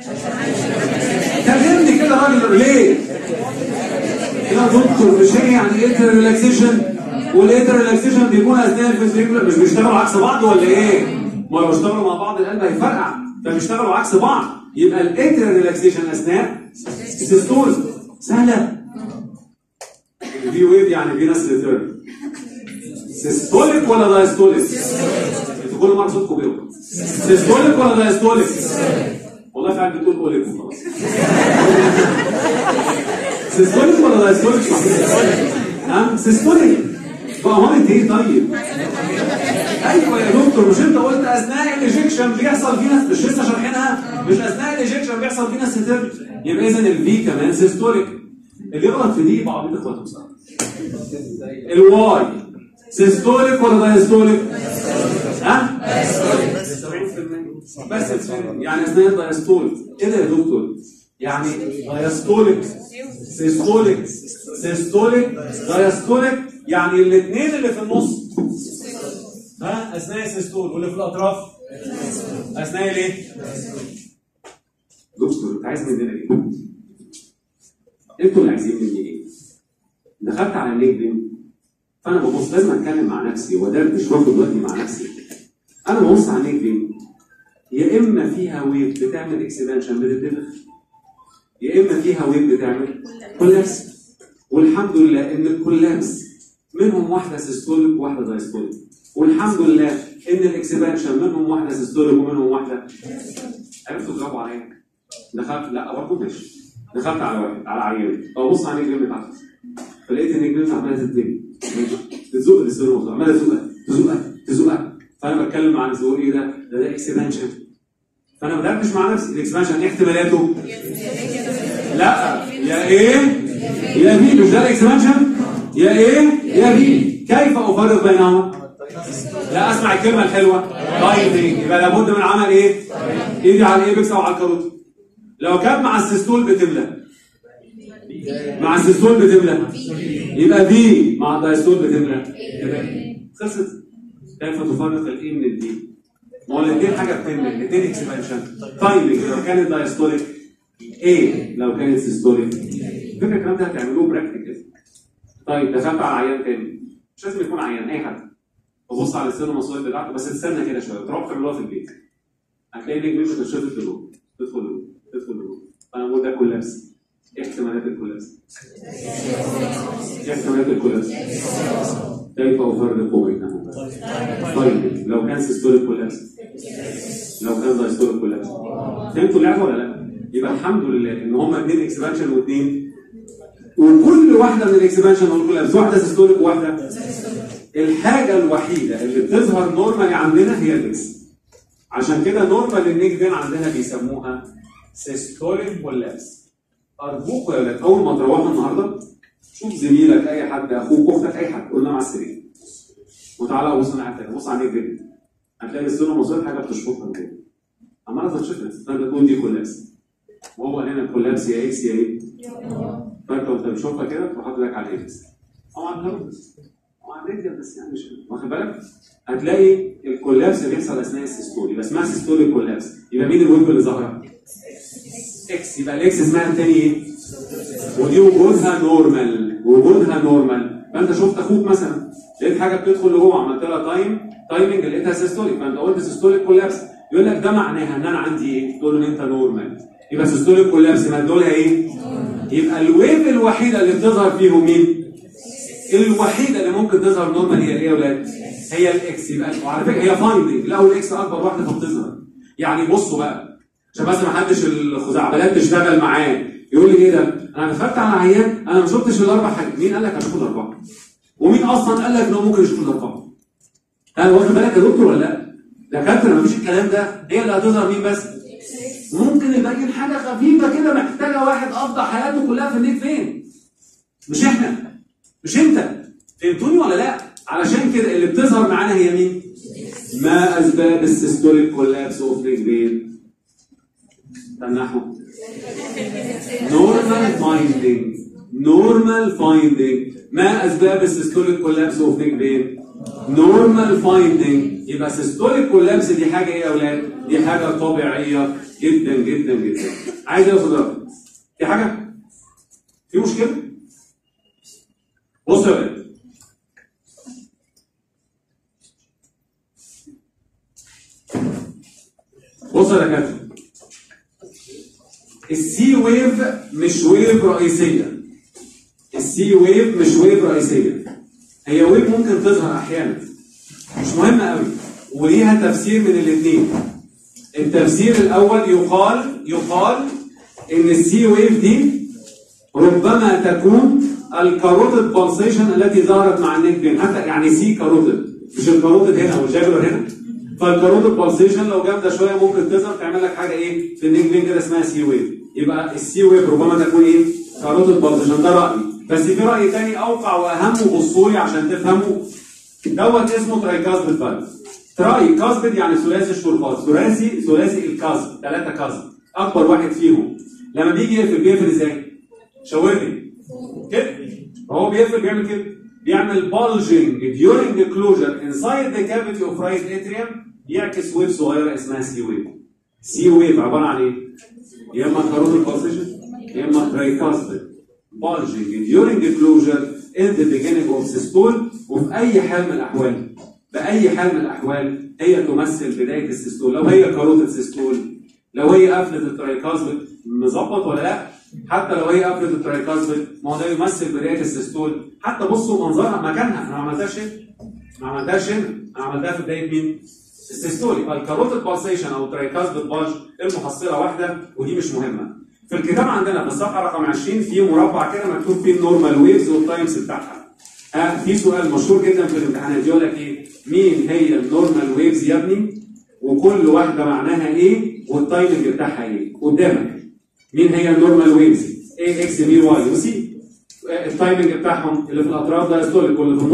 كلمني كده راجل ليه؟ يا دكتور مش هي يعني ايه ريلاكسيشن والايتر ريلاكسيشن بيكون اثناء الفنتريكولار مش بيشتغلوا عكس بعض ولا ايه؟ ما لو اشتغلوا مع بعض القلب هيفرقع فبيشتغلوا عكس بعض يبقى الايتر ريلاكسيشن اثناء السيستول سهله الفي ويف يعني فينس ريتيرن سيستوليك ولا دايستوليك؟ انتوا كل مره صوتكم بيوقف سيستوليك ولا دايستوليك؟ والله فعلا بتقول اوليك وخلاص سيستوليك ولا دايستوليك؟ ها سيستوليك بأمارة ايه طيب؟ ايوه يا دكتور مش انت قلت اثناء الايجكشن بيحصل فينا مش لسه شارحينها مش اثناء الايجكشن بيحصل فينا ستير يبقى اذا الفي كمان سيستوليك اللي يغلط في دي يبقى عبيط اخواته بصراحه الواي سيستوليك ولا دايستوليك؟ ها؟ 70% بس يعني اثناء الدايستوليك ايه ده يا دكتور؟ يعني دايستوليك سيستوليك سيستوليك دايستوليك يعني الاثنين اللي في النص ها اثناء السيستول واللي في الاطراف اثناء الايه؟ دكتور انت عايز مننا ايه؟ انتوا اللي عايزين مني ايه؟ دخلت على اللينكدين فانا ببص لازم اتكلم مع نفسي وادردش واخد وقتي مع نفسي انا ببص على اللينكدين يا اما فيها ويف بتعمل اكسبانشن بتدمغ يا اما فيها ويف بتعمل كولابس والحمد لله ان الكولابس منهم واحده سيستوليك وواحده دايستوليك والحمد لله ان الاكسبانشن منهم واحده سيستوليك ومنهم واحده عرفتوا تجاوبوا عليا دخلت لا برضه ماشي دخلت على واحد على عيان ابص على النجم بتاعته فلقيت النجم عماله تتنجم تزق السيروز عماله تزقها تزقها تزقها فانا بتكلم مع نفسي بقول ايه ده؟ ده ده اكسبانشن فانا بدردش مع نفسي الاكسبانشن ايه احتمالاته؟ لا يا ايه؟ يا بي مش ده الاكسبانشن؟ يا ايه؟ يا بي كيف افرق بينهما؟ لا اسمع الكلمه الحلوه تايمينج يبقى لابد من عمل ايه؟ ايدي على الايبكس او على الكاروت لو كان مع السيستول بتملى مع السيستول بتملى يبقى بي مع الدايستول بتملى يبقى خلصت كيف تفرق الاي من البي؟ ما هو الاثنين حاجه بتملى الاثنين اكسبانشن تايمنج لو كانت دايستوليك ايه لو كانت سيستوليك فكره الكلام ده هتعملوه براكتيكال طيب دخلت على عيان تاني مش لازم يكون عيان اي حد تبص على السينما بتاعته بس تستنى كده شويه تروح تعملوها في البيت هتلاقي نجم انت بتشوف لجوه تدخل لجوه تدخل لجوه انا بقول ده كولابس ايه احتمالات الكولابس؟ ايه احتمالات الكولابس؟ كيف افرق بينهم؟ طيب لو كان سيستوليك كولابس لو كان دايستوليك كولابس فهمتوا اللعبه ولا لا؟ يبقى الحمد لله ان هما اثنين اكسبانشن واثنين وكل واحده من الاكسبانشن والكولابس واحده سيستوليك وواحده الحاجه الوحيده اللي بتظهر نورمالي عندنا هي الاكس عشان كده نورمال النيك فين عندنا بيسموها سيستوليك كولابس ارجوكوا يا ولاد اول ما تروحوا النهارده شوف زميلك اي حد اخوك اختك اي حد قول لهم على السرير وتعالى بص انا قاعد بص على النيك فين هتلاقي السنه مصير حاجه بتشفطها كده عماله تشفط فانت تقول دي كولابس وهو هنا الكولابس يا اكس يا ايه فانت وانت بتشوفها كده تروح حاطط لك على الاكس او على الهرمز او على الرجل بس يعني مش واخد بالك هتلاقي الكولابس بيحصل اثناء السيستول يبقى اسمها سيستوليك كولابس يبقى مين الويف اللي ظاهره؟ اكس يبقى الاكس اسمها الثاني ايه؟ ودي وجودها نورمال وجودها نورمال فانت شفت اخوك مثلا لقيت حاجه بتدخل لجوه عملت لها تايم تايمنج لقيتها سيستوليك فانت قلت سيستوليك كولابس يقول لك ده معناها ان انا عندي ايه؟ تقول له انت نورمال يبقى سيستوليك كولابس مدولها ايه؟ يبقى الويف الوحيده اللي بتظهر فيهم مين؟ الوحيده اللي ممكن تظهر نورمال هي ايه يا ولاد؟ هي الاكس يبقى وعلى فكره هي فايندنج لقوا الاكس اكبر واحده فبتظهر يعني بصوا بقى عشان بس ما حدش الخزعبلات تشتغل معاه يقول لي ايه ده؟ انا دخلت على عيان انا ما شفتش الاربع حاجات مين قال لك هشوف الاربعه؟ ومين اصلا قال لك ان هو ممكن يشوف الاربعه؟ هل واخد بالك يا دكتور ولا لا؟ دكاتره ما فيش الكلام ده هي اللي هتظهر مين بس؟ ممكن يبقى يجيب حاجه خفيفه كده محتاجه واحد قضى حياته كلها في النيك فين؟ مش احنا مش انت فهمتوني ولا لا؟ علشان كده اللي بتظهر معانا هي مين؟ ما اسباب السيستوليك كولابس اوف نيك فين؟ تنحوا نورمال فايندينج نورمال فايندينج ما اسباب السيستوليك كولابس اوف نيك فين؟ نورمال فايندينج يبقى سيستوليك كولابس دي حاجه ايه يا اولاد؟ دي حاجه طبيعيه جدا جدا جدا عايز ايه يا صديقي؟ في حاجه؟ في مشكله؟ بص يا ولاد بص يا دكاتره السي ويف مش ويف رئيسيه السي ويف مش ويف رئيسيه هي ويف ممكن تظهر احيانا مش مهمه قوي وليها تفسير من الاثنين التفسير الاول يقال يقال ان السي ويف دي ربما تكون الكاروتيد بالسيشن التي ظهرت مع النيك بين حتى يعني سي كاروتيد مش الكاروتيد هنا والجاجولر هنا فالكاروتيد بالسيشن لو جامده شويه ممكن تظهر تعمل لك حاجه ايه في النيك بين كده اسمها سي ويف يبقى السي ويف ربما تكون ايه كاروتيد بالسيشن ده رايي بس في راي تاني اوقع واهم وبصوا لي عشان تفهموا دوت اسمه ترايكاسبيد فالف تراي كاسبيد يعني ثلاثي الشرفات ثلاثي ثلاثي الكاسب ثلاثه كاسب اكبر واحد فيهم لما بيجي يقفل بيقفل ازاي؟ شاورني كده هو بيقفل بيعمل كده بيعمل bulging during the closure inside the cavity of right atrium يعكس ويف صغيره اسمها سي ويف سي ويف عباره عن ايه؟ يا اما كاروتيد بالسيشن يا اما ترايكاسبيد bulging during the closure in the beginning of systole وفي اي حال من الاحوال باي حال من الاحوال هي تمثل بدايه السيستول لو هي كاروتيد سيستول لو هي قفله الترايكاسبيد مظبط ولا لا حتى لو هي قفله الترايكاسبيد ما هو ده يمثل بدايه السيستول حتى بصوا منظرها مكانها انا ما عملتهاش هنا ما عملتهاش هنا انا عملتها في بدايه مين؟ السيستول يبقى الكاروتيد بالسيشن او الترايكاسبيد بالج المحصله واحده ودي مش مهمه في الكتاب عندنا في الصفحه رقم 20 في مربع كده مكتوب فيه النورمال ويفز والتايمز بتاعها ها في سؤال مشهور جدا في الامتحانات يقول لك ايه مين هي النورمال ويفز يا ابني وكل واحده معناها ايه والتايمنج بتاعها ايه قدامك مين هي النورمال ويفز ايه اكس بي واي وسي التايمنج بتاعهم اللي في الاطراف ده ستوليك واللي في النص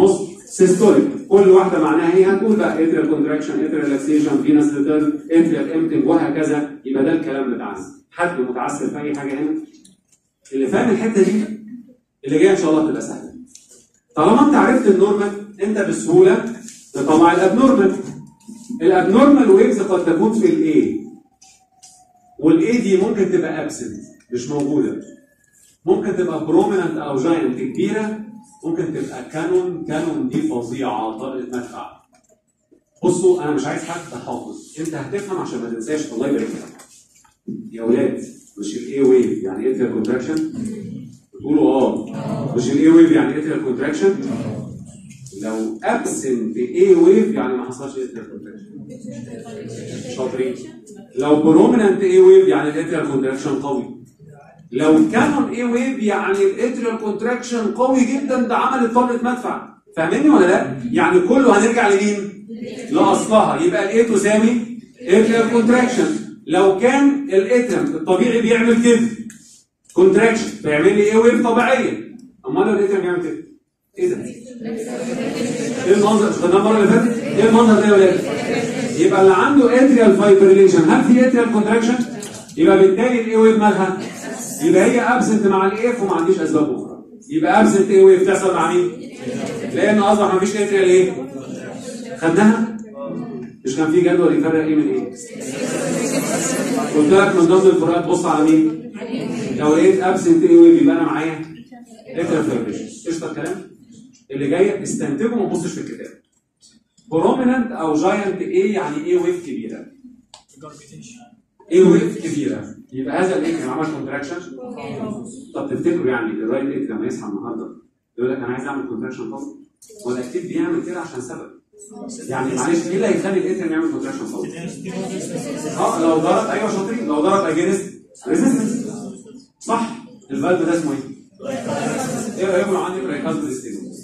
سيستوليك كل واحده معناها ايه هتقول بقى اتريال كونتراكشن اتريال ريلاكسيشن فينس ريتيرن اتريال امتنج وهكذا يبقى ده الكلام بتاعنا حد متعسر في اي حاجه هنا اللي فاهم الحته دي اللي جايه ان شاء الله تبقى سهله طالما انت عرفت النورمال انت بسهوله تطلع الابنورمال الابنورمال ويفز قد تكون في الاي والاي دي ممكن تبقى ابسنت مش موجوده ممكن تبقى بروميننت او جاينت كبيره ممكن تبقى كانون كانون دي فظيعه طلقه مدفع بصوا انا مش عايز حد حافظ انت هتفهم عشان ما تنساش الله يبارك لك يا ولاد مش الاي ويف يعني ايه كونتراكشن بتقولوا اه مش الاي ويف يعني ايه كونتراكشن لو ابسنت اي ويف يعني ما حصلش ايه كونتراكشن شاطرين لو بروميننت اي ويف يعني الاتريال كونتراكشن قوي لو كانون اي ويف يعني الاتريال كونتراكشن قوي جدا ده عملت طلقه مدفع فاهمني ولا لا؟ يعني كله هنرجع لمين؟ لاصلها يبقى الاي تساوي اتريال كونتراكشن لو كان الاتريم الطبيعي بيعمل كده كونتراكشن فيعمل لي ايه ويف طبيعيه امال لو الاتريم بيعمل كده ايه ده؟ ايه المنظر؟ خدناه المره اللي فاتت؟ ايه المنظر ده يا ولاد؟ يبقى اللي عنده اتريال فايبريليشن هل في اتريال كونتراكشن؟ يبقى بالتالي الاي ويف مالها؟ يبقى هي ابسنت مع الاف وما عنديش اسباب اخرى يبقى ابسنت اي ويف تحصل مع مين؟ لان اصبح مفيش اتريال ايه؟ خدناها؟ مش كان في جدول يفرق ايه من ايه؟ قلت لك من ضمن الفروقات بص على مين؟ لو لقيت ابسنت اي ويف يبقى انا معايا اتريال فايبريشن قشطه الكلام؟ اللي جاي استنتجه وما تبصش في الكتاب بروميننت او جاينت ايه يعني ايه ويف كبيره ايه ويف كبيره يبقى هذا الايه عمل كونتراكشن طب تفتكروا يعني الرايت ايه لما يصحى النهارده يقول لك انا عايز اعمل كونتراكشن قوي ولا اكيد بيعمل كده عشان سبب يعني معلش ايه اللي هيخلي الاتريم يعمل كونتراكشن قوي؟ اه لو ضرب ايوه شاطرين لو ضرب اجينست ريزيستنس صح الفالف ده اسمه ايه؟ ايه رايكم لو عندي بريكاز بالستينوز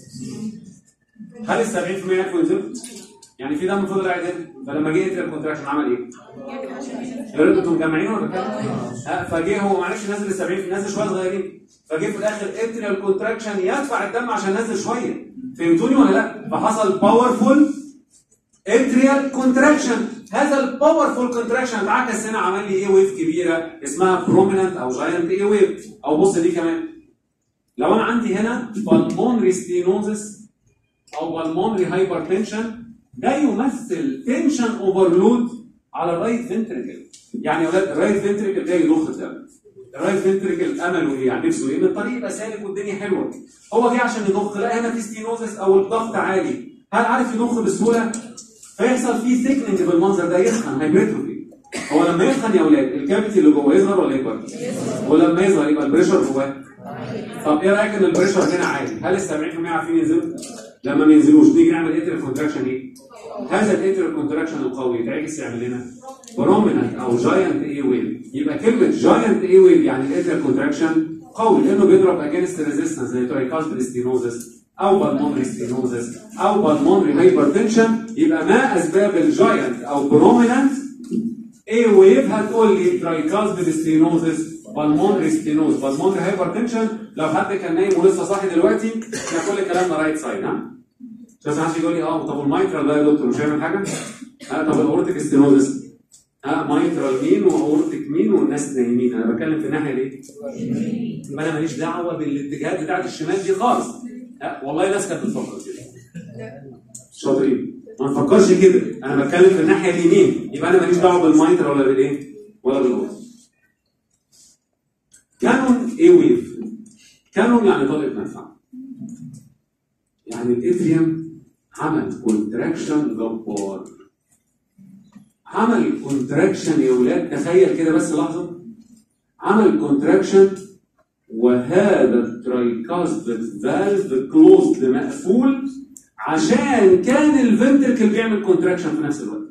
هل ال 70% يكفوا ينزلوا؟ يعني في دم فضل قاعد هنا فلما جه اتريال كونتراكشن عمل ايه؟ يا ريت انتوا مجمعين ولا بتكلم؟ ها فجه هو معلش نزل ال 70 نزل شويه صغيرين فجه في الاخر اتريال كونتراكشن يدفع الدم عشان نزل شويه فهمتوني ولا لا؟ فحصل باورفول اتريال كونتراكشن هذا الباورفول كونتراكشن اتعكس هنا عمل لي ايه ويف كبيره اسمها بروميننت او جاينت ايه ويف او بص دي كمان لو انا عندي هنا بالمونري ستينوزس او بالمونري هايبرتنشن ده يمثل تنشن اوفرلود على الرايت فنتريكل يعني يا ولاد الرايت فنتريكل ده يضخ الدم الرايت فنتريكل امله ايه يعني نفسه ايه ان الطريق يبقى سالك والدنيا حلوه هو جه عشان يضخ لا هنا في ستينوزس او الضغط عالي هل عارف يضخ بسهوله فيحصل فيه ثيكننج بالمنظر ده يسخن هايبرتروفي هو لما يسخن يا اولاد الكافيتي اللي جوه يصغر ولا يكبر؟ ولما يصغر يبقى البريشر جواه طب ايه رايك ان البريشر هنا عالي؟ هل ال 70% عارفين ينزلوا؟ لما ما ينزلوش نيجي نعمل اتريال كونتراكشن ايه؟ هذا الاتريال كونتراكشن القوي يتعكس يعمل لنا بروميننت او جاينت اي ويف يبقى كلمه جاينت اي ويف يعني الاتريال كونتراكشن قوي لانه بيضرب اجينست ريزيستنس زي ترايكاستال ستينوزس او بالمونري ستينوزس او بالمونري هايبرتنشن يبقى ما اسباب الجاينت او بروميننت اي ويف هتقول لي ترايكاستال ستينوزس بالمونري ستينوز بالمونري هايبرتنشن لو حد كان نايم ولسه صاحي دلوقتي احنا كل كلامنا رايت سايد ها بس حد يقول لي اه طب والمايترال بقى يا دكتور مش هيعمل حاجه؟ ها طب الاورتيك ستينوزس ها مايترال مين واورتيك مين والناس نايمين انا بتكلم في الناحيه دي يبقى انا ماليش دعوه بالاتجاهات بتاعت الشمال دي خالص ها والله ناس كانت بتفكر كده شاطرين ما نفكرش كده انا بتكلم في الناحيه اليمين يبقى انا ماليش دعوه بالمايترال ولا بالايه؟ ولا بالاورتيك كانون ايه ويف كانون يعني طلقه مدفع يعني الاتريوم عمل كونتراكشن جبار عمل كونتراكشن يا ولاد تخيل كده بس لحظه عمل كونتراكشن وهذا الترايكاستد فالف كلوزد مقفول عشان كان الفنتركل بيعمل كونتراكشن في نفس الوقت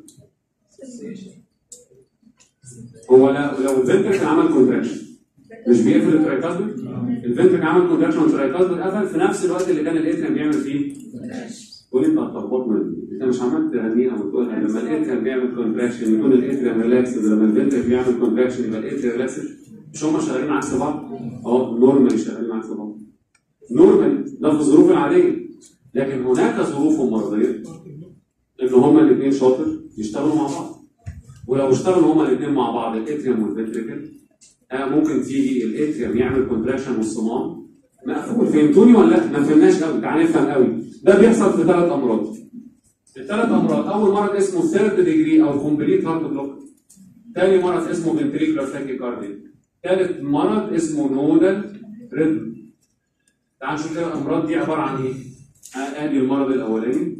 هو لو لو الفنتركل عمل كونتراكشن مش بيقفل الترايكاسبل الفنترك عمل كونتراكشن والترايكاسبل قفل في نفس الوقت اللي كان الاتريم بيعمل فيه قول انت هتلخبطنا انت مش عمال تغنيها وتقولها لما الاتريم بيعمل كونتراكشن يكون الاتريم ريلاكس ولما الفنترك بيعمل كونتراكشن يبقى الاتريم ريلاكس مش هم شغالين عكس بعض اه نورمالي شغالين عكس بعض نورمالي ده في الظروف العاديه لكن هناك ظروف مرضيه ان هما الاثنين شاطر يشتغلوا مع بعض ولو اشتغلوا هما الاثنين مع بعض الاتريوم والفنتريكل آه ممكن تيجي الاتريوم يعمل كونتراكشن والصمام مقفول فهمتوني ولا لا؟ ما فهمناش قوي تعال نفهم قوي ده بيحصل في ثلاث امراض الثلاث امراض اول مرض اسمه ثيرد ديجري او كومبليت هارت بلوك ثاني مرض اسمه فنتريكولار تاكيكارديا ثالث مرض اسمه نودال ريدم تعال نشوف كده الامراض دي عباره عن ايه؟ آه، ادي المرض الاولاني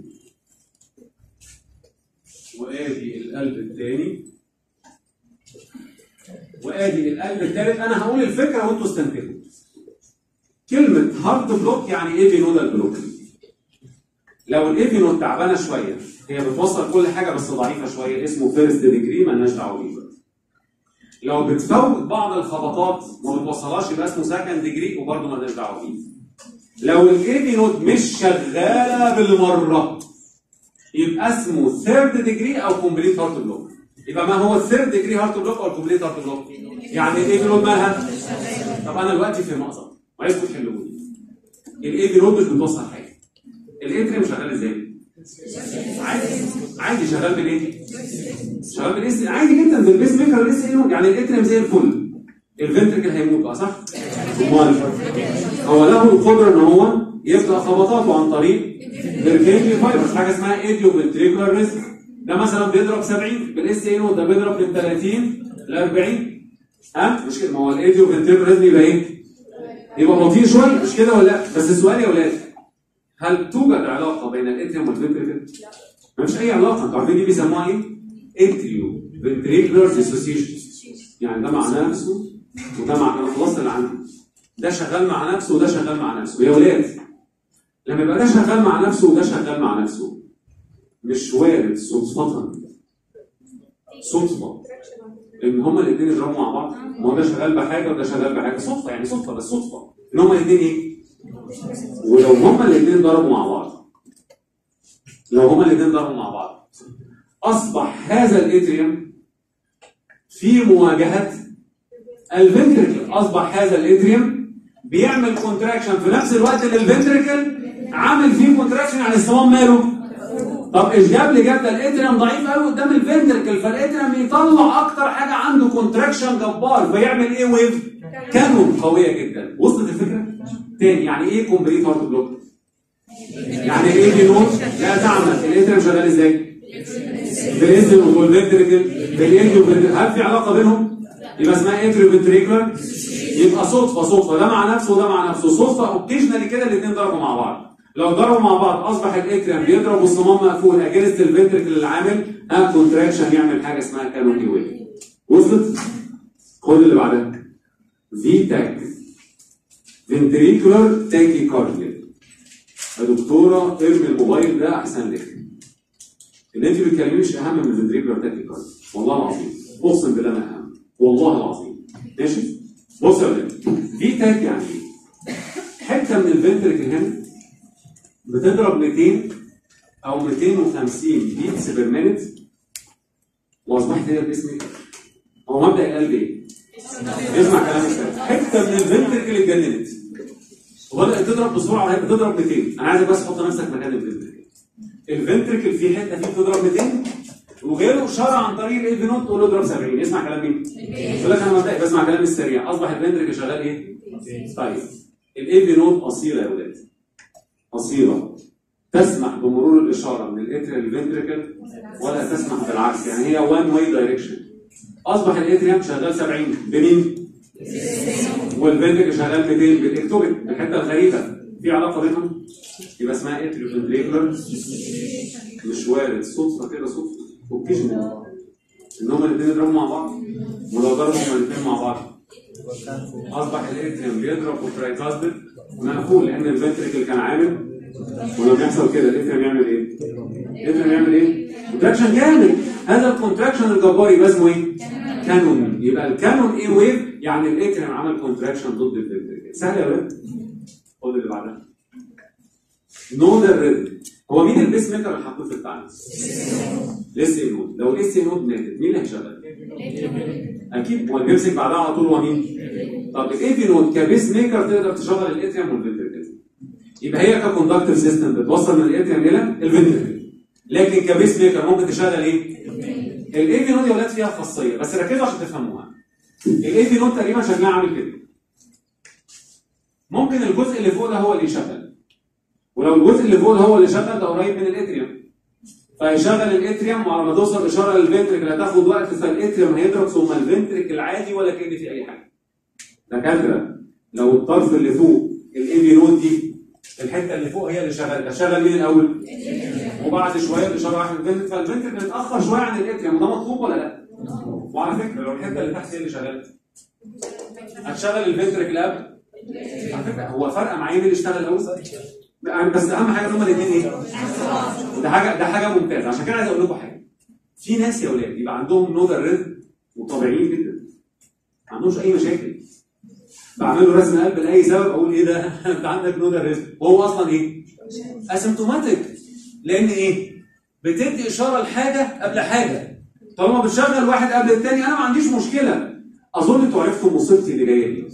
وادي القلب الثاني وادي القلب الثالث انا هقول الفكره وانتوا استنتجوا كلمه هارت بلوك يعني ايه بينودال بلوك لو الايفي نوت تعبانه شويه هي بتوصل كل حاجه بس ضعيفه شويه اسمه فيرست ديجري مالناش دعوه بيه بقى. لو بتفوت بعض الخبطات ما بتوصلهاش يبقى اسمه سكند ديجري وبرضه مالناش دعوه بيه لو الايفي نوت مش شغاله بالمره يبقى اسمه ثيرد ديجري او كومبليت هارت بلوك يبقى ما هو الثيرد ديجري هارت بلوك او الكومبليت هارت بلوك يعني الايفي نوت مالها طب انا دلوقتي في مأزق وعايزكم تحلوا لي الايفي نوت مش بتوصل حاجه الاتريم شغال ازاي؟ عادي عادي شغال بالايه؟ شغال بالاس عادي جدا بالبيس ميكر الاس اي يعني الاتريم زي الفل الفنتركل هيموت بقى صح؟ امال هو له القدره ان هو يبدا خبطاته عن طريق الكينجي فايبرز حاجه اسمها ايديو فنتريكولار ريسك ده مثلا بيضرب 70 بالاس اي ده بيضرب من 30 ل 40 ها مش كده ما هو الايديو فنتريكولار ريسك يبقى ايه؟ يبقى بطيء شويه مش كده ولا لا؟ بس السؤال يا ولاد هل توجد علاقه بين الاتريوم والفنتريكل؟ مفيش اي علاقه انتوا عارفين دي بيسموها ايه؟ اتريو فنتريكولار ديسوسيشن يعني ده مع نفسه وده مع انا خلصت اللي عندي ده شغال مع نفسه وده شغال مع نفسه يا ولاد لما يبقى ده شغال مع نفسه وده شغال مع نفسه مش وارد صدفة صدفة ان هما الاثنين يضربوا مع بعض ما هو ده شغال بحاجه وده شغال بحاجه صدفه يعني صدفه بس صدفه ان هما الاثنين ايه؟ ولو هما الاثنين ضربوا مع بعض لو هما الاثنين ضربوا مع بعض اصبح هذا الاتريوم في مواجهه الفنتركل اصبح هذا الاتريوم بيعمل كونتراكشن في نفس الوقت اللي الفنتركل عامل فيه كونتراكشن يعني الصمام ماله طب ايش جاب لي جاب ده الاتريوم ضعيف قوي قدام الفنتركل فالاتريوم يطلع اكتر حاجه عنده كونتراكشن جبار فيعمل ايه ويف كانون قويه جدا وصلت الفكره تاني يعني ايه كومبليت هارت بلوك يعني ايه دي نوت لا تعمل الاتريوم شغال ازاي بالاذن والفنتركل بالايديو هل في علاقه بينهم يبقى اسمها اتريو فنتريكولار يبقى صدفه صدفه ده مع نفسه وده مع نفسه صدفه اوكيجنالي كده الاثنين ضربوا مع بعض لو ضربوا مع بعض اصبح الاتريوم بيضرب والصمام مقفول اجنست الفنتركل اللي عامل ها كونتراكشن يعمل حاجه اسمها كانوني ويف وصلت خد اللي بعدها في تاك فنتريكولار تاكي كارديا يا دكتوره ارمي الموبايل ده احسن لك اللي انت بتتكلمي مش اهم من الفنتريكولار تاكي كارديا والله العظيم اقسم بالله ما اهم والله العظيم ماشي بص يا ولاد في تاك يعني ايه؟ حته من الفنتركل هنا بتضرب 200 او 250 بيتس بير مينت واصبحت هي باسمك هو مبدا القلب ايه؟ اسمع كلامي كده حته من الفنتركل اتجننت وبدات تضرب بسرعه وهي بتضرب 200 انا عايزك بس تحط نفسك مكان الفنتركل الفنتركل في حته فيه بتضرب 200 وغيره شرع عن طريق الايفي نوت تقول له اضرب 70 اسمع كلام مين؟ يقول لك انا مبدئي بسمع كلامي السريع اصبح الفنتركل شغال ايه؟ طيب الايفي نوت قصيره يا ولاد قصيره تسمح بمرور الاشاره من الاتريال للفنتركل ولا تسمح بالعكس يعني هي وان واي دايركشن اصبح الاتريوم شغال 70 بمين؟ والفنتركل شغال 200 بالاكتوبيك الحته الغريبه في علاقه بينهم يبقى اسمها اتريو فنتريكولار مش وارد صدفه كده صدفه اوكيجنال ان هما الاثنين يضربوا مع بعض ولو ضربوا هما الاثنين مع بعض اصبح الاتريوم بيضرب والترايكاسبيد مقفول لان الفنتركل كان عامل ولما بيحصل كده الاتريوم يعمل ايه؟ الاتريوم يعمل ايه؟ كونتراكشن جامد هذا الكونتراكشن الجبار يبقى اسمه ايه؟ كانون يبقى الكانون ايه ويف يعني الاتريوم عمل كونتراكشن ضد الفنتركل سهل يا ولاد؟ خد اللي بعدها نودال ريدم هو مين البيس ميكر اللي حطوه في التعليم؟ الاس اي نود لو الاس اي نود ماتت مين اللي هيشغل؟ اكيد هو اللي بيمسك بعدها على طول هو مين؟ طب الاي في نود كبيس ميكر تقدر تشغل الاتريوم والفنتركل يبقى هي ككوندكتيف سيستم بتوصل من الاتريوم الى الفنتركل لكن كبيس ميكر ممكن تشغل ايه؟ الاي في نود يا ولاد فيها خاصيه بس ركزوا عشان تفهموها الاي في نود تقريبا شكلها عامل كده ممكن الجزء اللي فوق ده هو اللي يشغل ولو الجزء اللي فوق ده هو اللي شغل ده قريب من الاتريوم فيشغل الاتريوم وعلى ما توصل اشاره للفنتركل هتاخد وقت فالاتريوم هيضرب ثم الفنتركل عادي ولا كان في اي حاجه دكاتره لو الطرف اللي فوق الاي في نود دي الحته اللي فوق هي اللي شغاله شغل مين الاول؟ وبعد شويه الاشاره راحت للفنتركل فالفنتركل اتاخر شويه عن الاتريوم ده مطلوب ولا لا؟ وعلى فكره لو الحته اللي تحت هي اللي شغاله هتشغل الفنتركل قبل على فكره هو فرق معايا مين اللي اشتغل الاول؟ بس اهم حاجه ان هما الاثنين ايه؟ ده حاجه ده حاجه ممتازه عشان كده عايز اقول لكم حاجه في ناس يا ولاد يبقى عندهم نودر ريزم وطبيعيين جدا ما عندهمش اي مشاكل بعمل له رسم قلب لاي سبب اقول ايه ده انت عندك نودر ريزم وهو اصلا ايه؟ اسيمتوماتيك لان ايه؟ بتدي اشاره لحاجه قبل حاجه طالما بتشغل واحد قبل الثاني انا ما عنديش مشكله اظن انتوا عرفتوا مصيبتي اللي جايه دي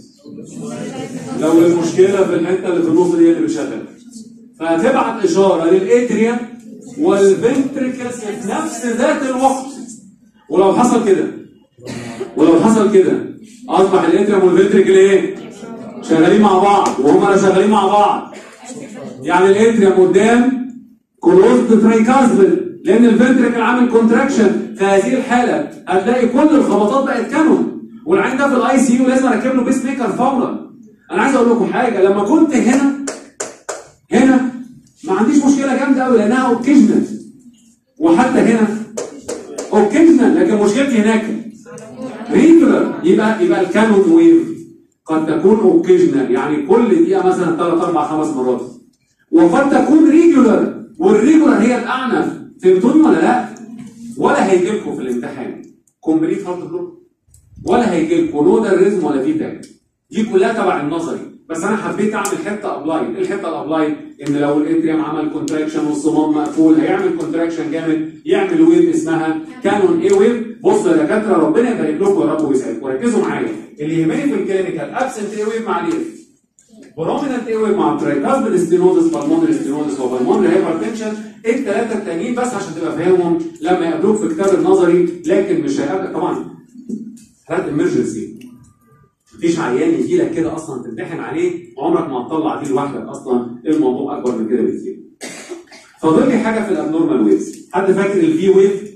لو المشكله في الحته اللي في النص دي اللي بتشغل فهتبعت اشاره للاتريوم والفنتريكلز في نفس ذات الوقت ولو حصل كده ولو حصل كده اصبح الاتريوم والفنتريكل ايه؟ شغالين مع بعض وهم شغالين مع بعض يعني الاتريوم قدام كلوزد ترايكازبل لان الفنتريكل عامل كونتراكشن في هذه الحاله هتلاقي كل الخبطات بقت كانون والعين ده في الاي سي يو لازم اركب له بيس ميكر فورا انا عايز اقول لكم حاجه لما كنت هنا هنا ما عنديش مشكله جامده قوي لانها اوكيجنال وحتى هنا اوكيجنال لكن مشكلتي هناك ريجولار يبقى يبقى الكانون ويف قد تكون اوكيجنال يعني كل دقيقه مثلا ثلاث اربع خمس مرات وقد تكون ريجولار والريجولار هي الاعنف فهمتوني ولا لا؟ ولا هيجي لكم في الامتحان كومبليت هارت بلوك ولا هيجي لكم نودال ريزم ولا فيتاك دي كلها تبع النظري بس انا حبيت اعمل حته ابلايد ايه الحته الابلايد ان لو الاتريوم عمل كونتراكشن والصمام مقفول هيعمل كونتراكشن جامد يعمل ويف اسمها كانون اي ويف بصوا يا دكاتره ربنا يبارك لكم يا رب ويسعدكم ركزوا معايا اللي يهمني في الكلينيكال ابسنت اي ويف مع الاف بروميننت اي ويف مع ترايكاسبل ستينوزس بالمونري ستينوزس وبالمونري هايبرتنشن الثلاثه التانيين بس عشان تبقى فاهمهم لما يقابلوك في كتاب النظري لكن مش هيقابلك طبعا حالات امرجنسي مفيش عيان يجي لك كده اصلا تمتحن عليه عمرك ما هتطلع دي لوحدك اصلا الموضوع اكبر من كده بكتير. فاضل لي حاجه في الابنورمال ويفز حد فاكر الفي ويف؟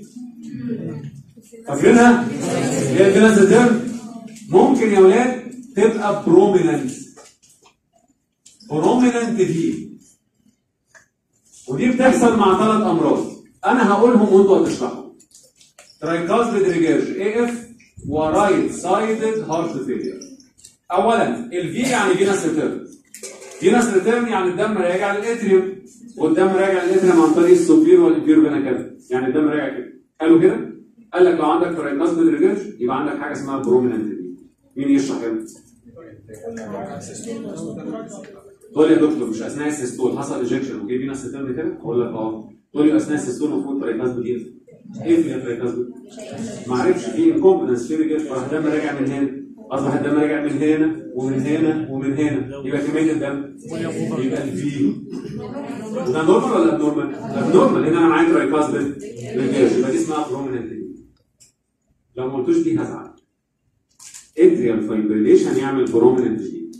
فاكرينها؟ هي الفينس تيرم ممكن يا ولاد تبقى بروميننت بروميننت في ودي بتحصل مع ثلاث امراض انا هقولهم وانتوا هتشرحوا ترايكاسبيد ريجيرج اي اف ورايت سايدد هارت فيلير اولا الفي يعني فينس ريتيرن فينس ريتيرن يعني الدم راجع للاتريوم والدم راجع للاتريوم عن طريق السوبير والانفير فينا كده يعني الدم راجع كده حلو كده قال لك لو عندك ترايكاسبيد ريجيرج يبقى عندك حاجه اسمها بروميننت في مين يشرح هنا تقول لي يا دكتور مش اثناء السيستول حصل ايجكشن وجي فينس ريتيرن كده اقول لك اه تقول لي اثناء السيستول المفروض ترايكاسبيد ايه ايه في الترايكاسبيد ما عرفش في انكومبتنس في ريجيرج فالدم راجع من هنا اصبح الدم راجع من هنا ومن هنا ومن هنا يبقى كميه الدم يبقى الفي ده نورمال ولا ابنورمال؟ ابنورمال لان انا معايا ترايكاسبيد ريجيرج يبقى دي اسمها بروميننت لو ما قلتوش دي هزعل اتريال فايبريليشن يعمل بروميننت دي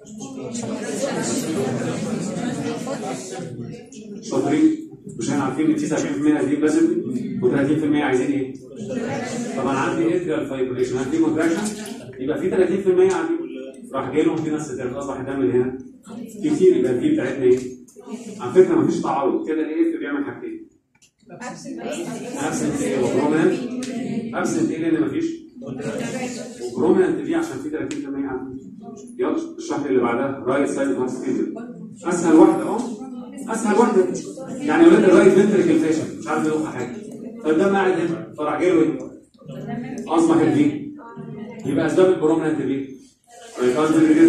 شاطرين مش احنا عارفين ان في 70% عايزين بس و30% عايزين ايه؟ طبعا عندي اتريال فايبريليشن عندي كونتراكشن يبقى في 30% عندي راح جاي لهم في ناس اصبح الدم اللي هنا كتير يبقى الفي بتاعتنا ايه؟ على فكره مفيش تعارض كده الايه بيعمل حاجتين ابسنت ايه وبروميننت ابسنت ايه لان مفيش وبروميننت دي عشان في 30% عندي يلا الشهر اللي بعدها رايت سايد هارت فيلر اسهل واحده اهو اسهل واحده يعني ولاد الرايت فنتريكل فيشن مش عارف يلقى حاجه فالدم قاعد هنا فراح جاي له ايه؟ اصبح الفي يبقى اسباب البروميننت دي رايت فنتريكل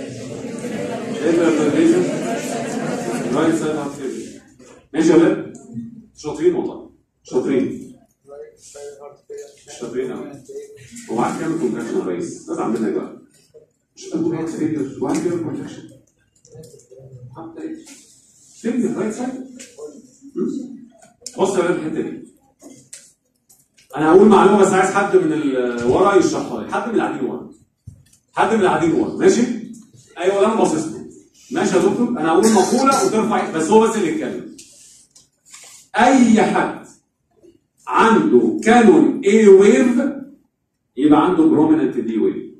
رايت سايد هارت فيلر ماشي يا ولاد؟ شاطرين والله شاطرين شاطرين قوي وبعد كده كونتراكشن يا ريس ازعل منك بقى مش قادر هارت فيلر وبعد كده كونتراكشن حتى ايه فين الرايت سايد بص يا ولاد الحته دي انا هقول معلومه بس عايز حد من اللي ورا يشرحها لي حد من اللي قاعدين ورا حد من اللي قاعدين ورا ماشي ايوه ده انا باصص له ماشي يا دكتور انا هقول مقوله وترفع بس هو بس اللي يتكلم اي حد عنده كانون اي ويف يبقى عنده بروميننت دي ويف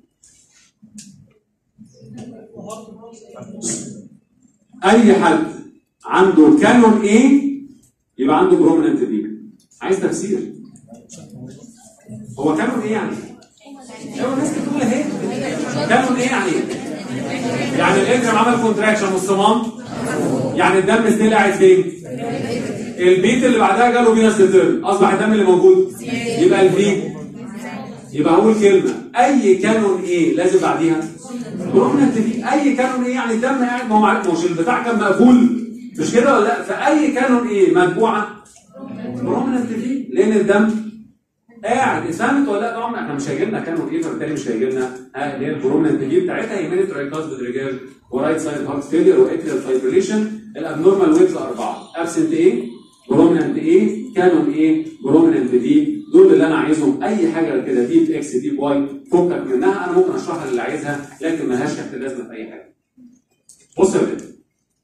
اي حد عنده كانون اي يبقى عنده بروميننت دي عايز تفسير هو كانون ايه يعني؟ ايوه الناس بتقول اهي كانون ايه يعني؟ يعني الانجرام عمل كونتراكشن والصمام يعني الدم ستيل قاعد فين؟ البيت اللي بعدها جاله فينس ريتيرن اصبح الدم اللي موجود يبقى الفي يبقى اول كلمه اي كانون ايه لازم بعديها برومننت دي اي كانون ايه يعني الدم قاعد ما هو معرف- مش البتاع كان مقفول مش كده ولا لا فاي كانون ايه متبوعه برومننت دي لان الدم قاعد اتفهمت ولا لا طبعا احنا مش هيجي لنا كانون ايه فبالتالي مش هيجي لنا ها اللي هي البرومننت دي بتاعتها يمين ترايكاز بالرجال ورايت سايد هارت فيلير واتريال فايبريليشن الابنورمال ويفز اربعه ابسنت ايه برومننت ايه كانون ايه برومننت دي دول اللي انا عايزهم اي حاجه كده دي في اكس دي في واي فكك منها انا ممكن اشرحها للي عايزها لكن ملهاش تحت لازمه في اي حاجه بص يا بنت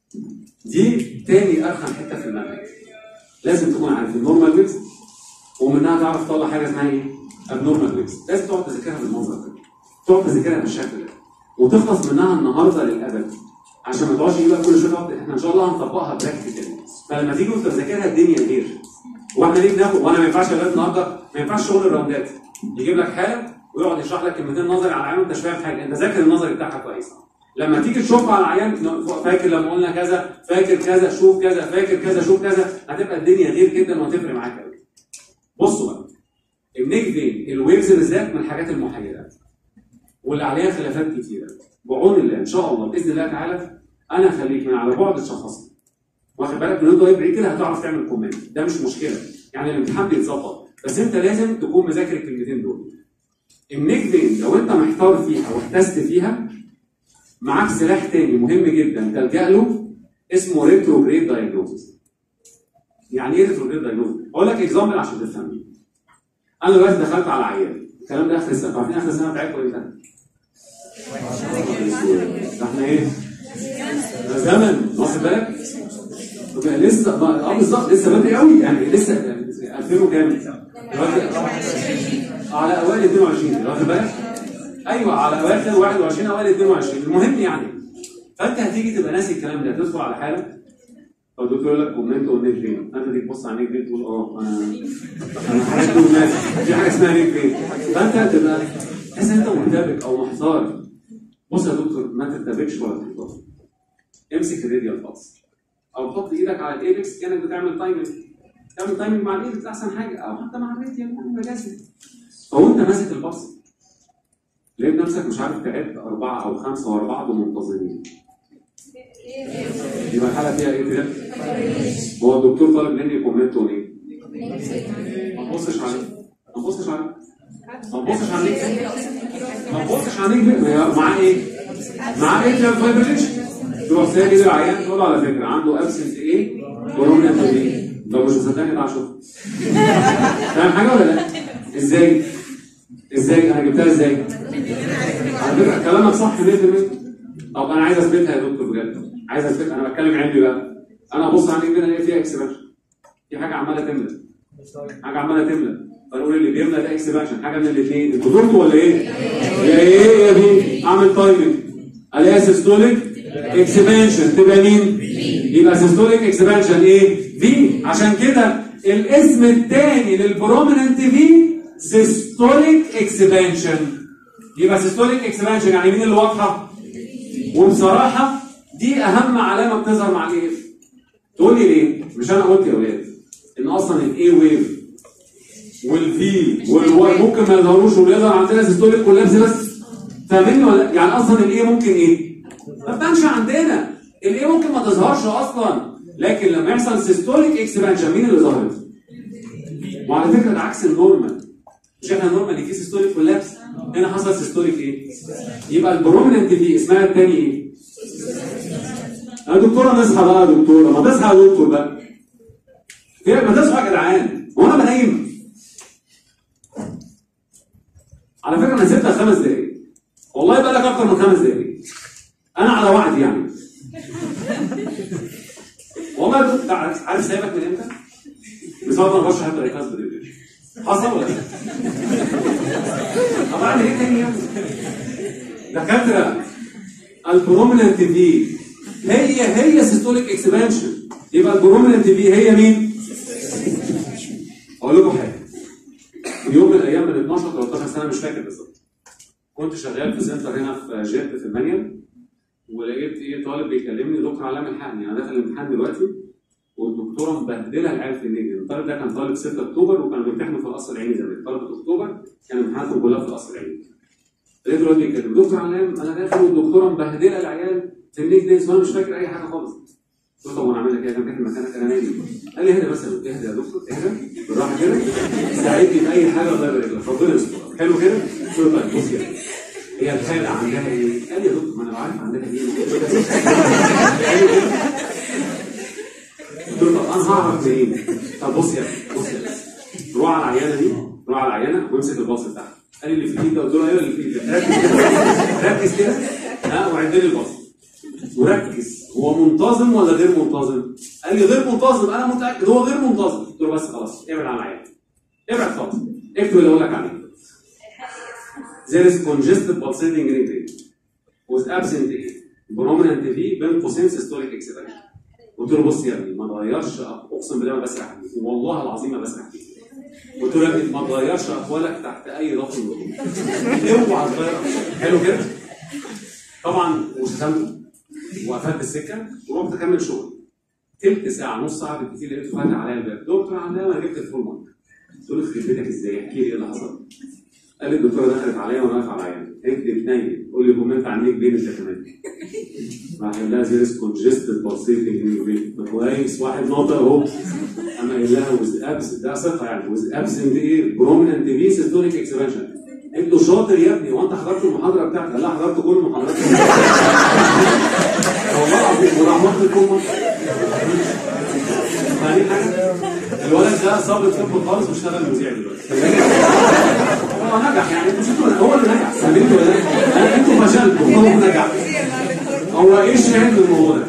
دي تاني ارخم حته في المنهج لازم تكون عارف النورمال ويفز ومنها تعرف تطلع حاجه اسمها ايه؟ ابنورمال ويفز لازم تقعد تذاكرها بالمنظر ده تقعد تذاكرها بالشكل ده وتخلص منها النهارده للابد عشان ما تقعدش ايه بقى كل شويه تقعد احنا ان شاء الله هنطبقها براكتيكال فلما تيجي وانت تذاكرها الدنيا غير واحنا ليه بناخد وانا ما ينفعش لغايه النهارده ما ينفعش شغل الراوندات يجيب لك حاله ويقعد يشرح لك كلمتين نظري على العيان وانت مش فاهم حاجه انت ذاكر النظري بتاعها كويس لما تيجي تشوفها على العيان فاكر لما قلنا كذا فاكر كذا شوف كذا فاكر كذا شوف كذا هتبقى الدنيا غير جدا وهتفرق معاك قوي بصوا بقى النيك فين الويفز بالذات من الحاجات المحيرات واللي عليها خلافات كتيره بعون الله ان شاء الله باذن الله تعالى انا هخليك من على بعد تشخصها واخد بالك من انت واقف بعيد كده هتعرف تعمل كومنت ده مش مشكله يعني الامتحان بيتظبط بس انت لازم تكون مذاكر الكلمتين دول النيك فين لو انت محتار فيها واحتست فيها معاك سلاح تاني مهم جدا تلجا له اسمه ريتروجريد دايجنوستس يعني ايه ريتروجريد دايجنوستس؟ اقول لك اكزامبل عشان تفهمني انا دلوقتي دخلت على عيان الكلام ده اخر السنه عارفين اخر السنه بتاعتكم امتى؟ ده احنا ايه؟ ده زمن واخد بالك؟ طب يعني لسه ما- اه بالظبط لسه بدري قوي يعني لسه 2000 وكام؟ دلوقتي على اوائل 22 واخد بالك؟ ايوه على اواخر 21 اوائل 22 المهم يعني فانت هتيجي تبقى ناسي الكلام ده تدخل على حاله فالدكتور يقول لك كومنت ونيك فين انت تيجي تبص على نيك فين تقول اه انا انا حاجات دول ناس في حاجه اسمها نيك فين فانت هتبقى تحس ان انت مرتبك او محتار بص يا دكتور ما ترتبكش ولا تحتار امسك الراديال باص او حط ايدك على الايبكس كانك بتعمل تايمنج تعمل تايمنج مع الايبكس احسن حاجه او حتى مع الراديال يعني مجازي فهو انت ماسك الباص لقيت نفسك مش عارف تعد اربعه او خمسه ورا بعض منتظمين يبقى الحاله فيها ايه كده؟ هو الدكتور طالب مني كومنت ايه؟ ما تبصش عليه ما تبصش عليه ما تبصش عليه ما تبصش عليه معاه ايه؟ معاه ايه فايبريشن تروح سايب ايد العيان تقول له على فكره عنده ابسنت ايه؟ ورومنت ايه؟ لو مش مصدقني تعالى شوف فاهم حاجه ولا لا؟ ازاي؟ ازاي؟ انا جبتها ازاي؟ على فكره كلامك صح 100% طب انا عايز اثبتها يا دكتور بجد عايز اثبتها انا بتكلم علمي بقى انا ابص على كده الاقي فيها اكسبانشن في حاجه عماله تملى حاجه عماله تملى فنقول اللي بيملى ده اكسبانشن حاجه من الاثنين انتوا دورتوا ولا ايه؟ يا ايه يا دي اعمل تايمنج الاقيها سيستوليك اكسبانشن تبقى مين؟ يبقى سيستوليك اكسبانشن ايه؟ في عشان كده الاسم الثاني للبروميننت في سيستوليك اكسبانشن يبقى سيستوليك اكسبانشن يعني مين اللي واضحه؟ وبصراحه دي اهم علامه بتظهر مع الاي اف تقول لي ليه؟ مش انا قلت يا ولاد ان اصلا الاي ويف والفي والواي ممكن ما يظهروش ويظهر عندنا سيستوليك كولابس بس فاهمني ولا لا؟ يعني اصلا الاي ممكن ايه؟ ما تبانش عندنا الاي ممكن ما تظهرش اصلا لكن لما يحصل سيستوليك اكسبانشن مين اللي ظهرت؟ وعلى فكره ده عكس النورمال مش احنا النورمال اللي فيه سيستوليك كولابس هنا حصل سيستوليك ايه؟ يبقى البروميننت دي اسمها الثاني ايه؟ يا دكتوره نصحى بقى يا دكتوره ما تصحى يا دكتور بقى في ما تصحى يا جدعان هو انا بنيم على فكره انا سبتها خمس دقايق والله بقى لك اكتر من خمس دقايق انا على وعد يعني والله يا دكتور عارف عارف سايبك من امتى؟ بسبب انا بشرح الريكاز بريفير حصل ولا لا؟ طب اعمل ايه تاني يعني؟ دكاتره البروميننت في هي هي سيستوليك اكسبانشن يبقى البروميننت في هي مين؟ اقول لكم حاجه في يوم من الايام من 12 13 سنه مش فاكر بالظبط كنت شغال في سنتر هنا في جيت في المانيال ولقيت ايه طالب بيكلمني دكتور علاء الحقني انا داخل الامتحان دلوقتي والدكتوره مبهدله العيال في النجم الطالب ده كان طالب 6 اكتوبر وكانوا بيمتحنوا في القصر العيني زمان طلبه اكتوبر كانوا امتحاناتهم كلها في القصر العيني لقيت الواد بيتكلم دكتور علام انا داخل والدكتوره مبهدله العيال في النيك دينس وانا مش فاكر اي حاجه خالص قلت له طب وانا اعمل لك ايه؟ انا فاكر مكانك انا نايم قال لي اهدى بس يا دكتور، اهدى يا دكتور اهدى بالراحه كده ساعدني باي حاجه الله يبارك لك ربنا يستر حلو كده؟ قلت له طيب بص كده هي الحاله عندها ايه؟ قال لي يا دكتور ما انا عارف عندها ايه حلو كده؟ قلت له طب انا هعرف منين؟ طب بص يا ابني، بص يا ابني. روح على العيانه دي روح على العيانه وامسك الباص بتاعها قال لي اللي في ايدك ده قلت له ايوه اللي في ايدك ركز كده ركز كده ها وعد لي الباص وركز هو منتظم ولا غير منتظم؟ قال لي غير منتظم انا متاكد هو غير منتظم قلت له بس خلاص ابعد عن العيان ابعد خالص اكتب اللي اقول لك عليه There is congested pulsating rate with absent A prominent V بين قوسين systolic excitation قلت له بص يا ابني ما تغيرش اقسم بالله ما بسرح فيك والله العظيم ما بسرح فيك قلت له يا ابني ما تغيرش اقوالك تحت اي ضغط من الضغوط. اوعى تغير أقوالك. حلو كده طبعا وشتمته وقفلت السكه ورحت اكمل شغل تلت ساعه نص ساعه بالكتير لقيته فاتح عليا الباب دكتور علام انا جبت الفول مارك قلت له يخرب بيتك ازاي احكي لي ايه اللي حصل قال لي الدكتوره دخلت عليا وانا واقف على العيان قالت لي بتنيم قول لي كومنت عنيك بين انت كمان راح قال لها زيرس كونجستد بلسيتنج كويس واحد نقطه اهو اما قال لها وز ابس ده ثقه يعني وز ابسنت ايه بروميننت في سيستوليك اكسبانشن انتوا شاطر يا ابني هو انت حضرت المحاضره بتاعتي؟ قال لها حضرت كل المحاضرات والله العظيم وراح واخد كل مرة. فاهمين حاجه؟ الولد ده صاب الطب خالص واشتغل مذيع دلوقتي هو نجح يعني انتوا شفتوا هو اللي نجح فاهمين ولا لا؟ يعني انتوا فشلتوا هو نجح هو ايه الشاهد من الموضوع ده؟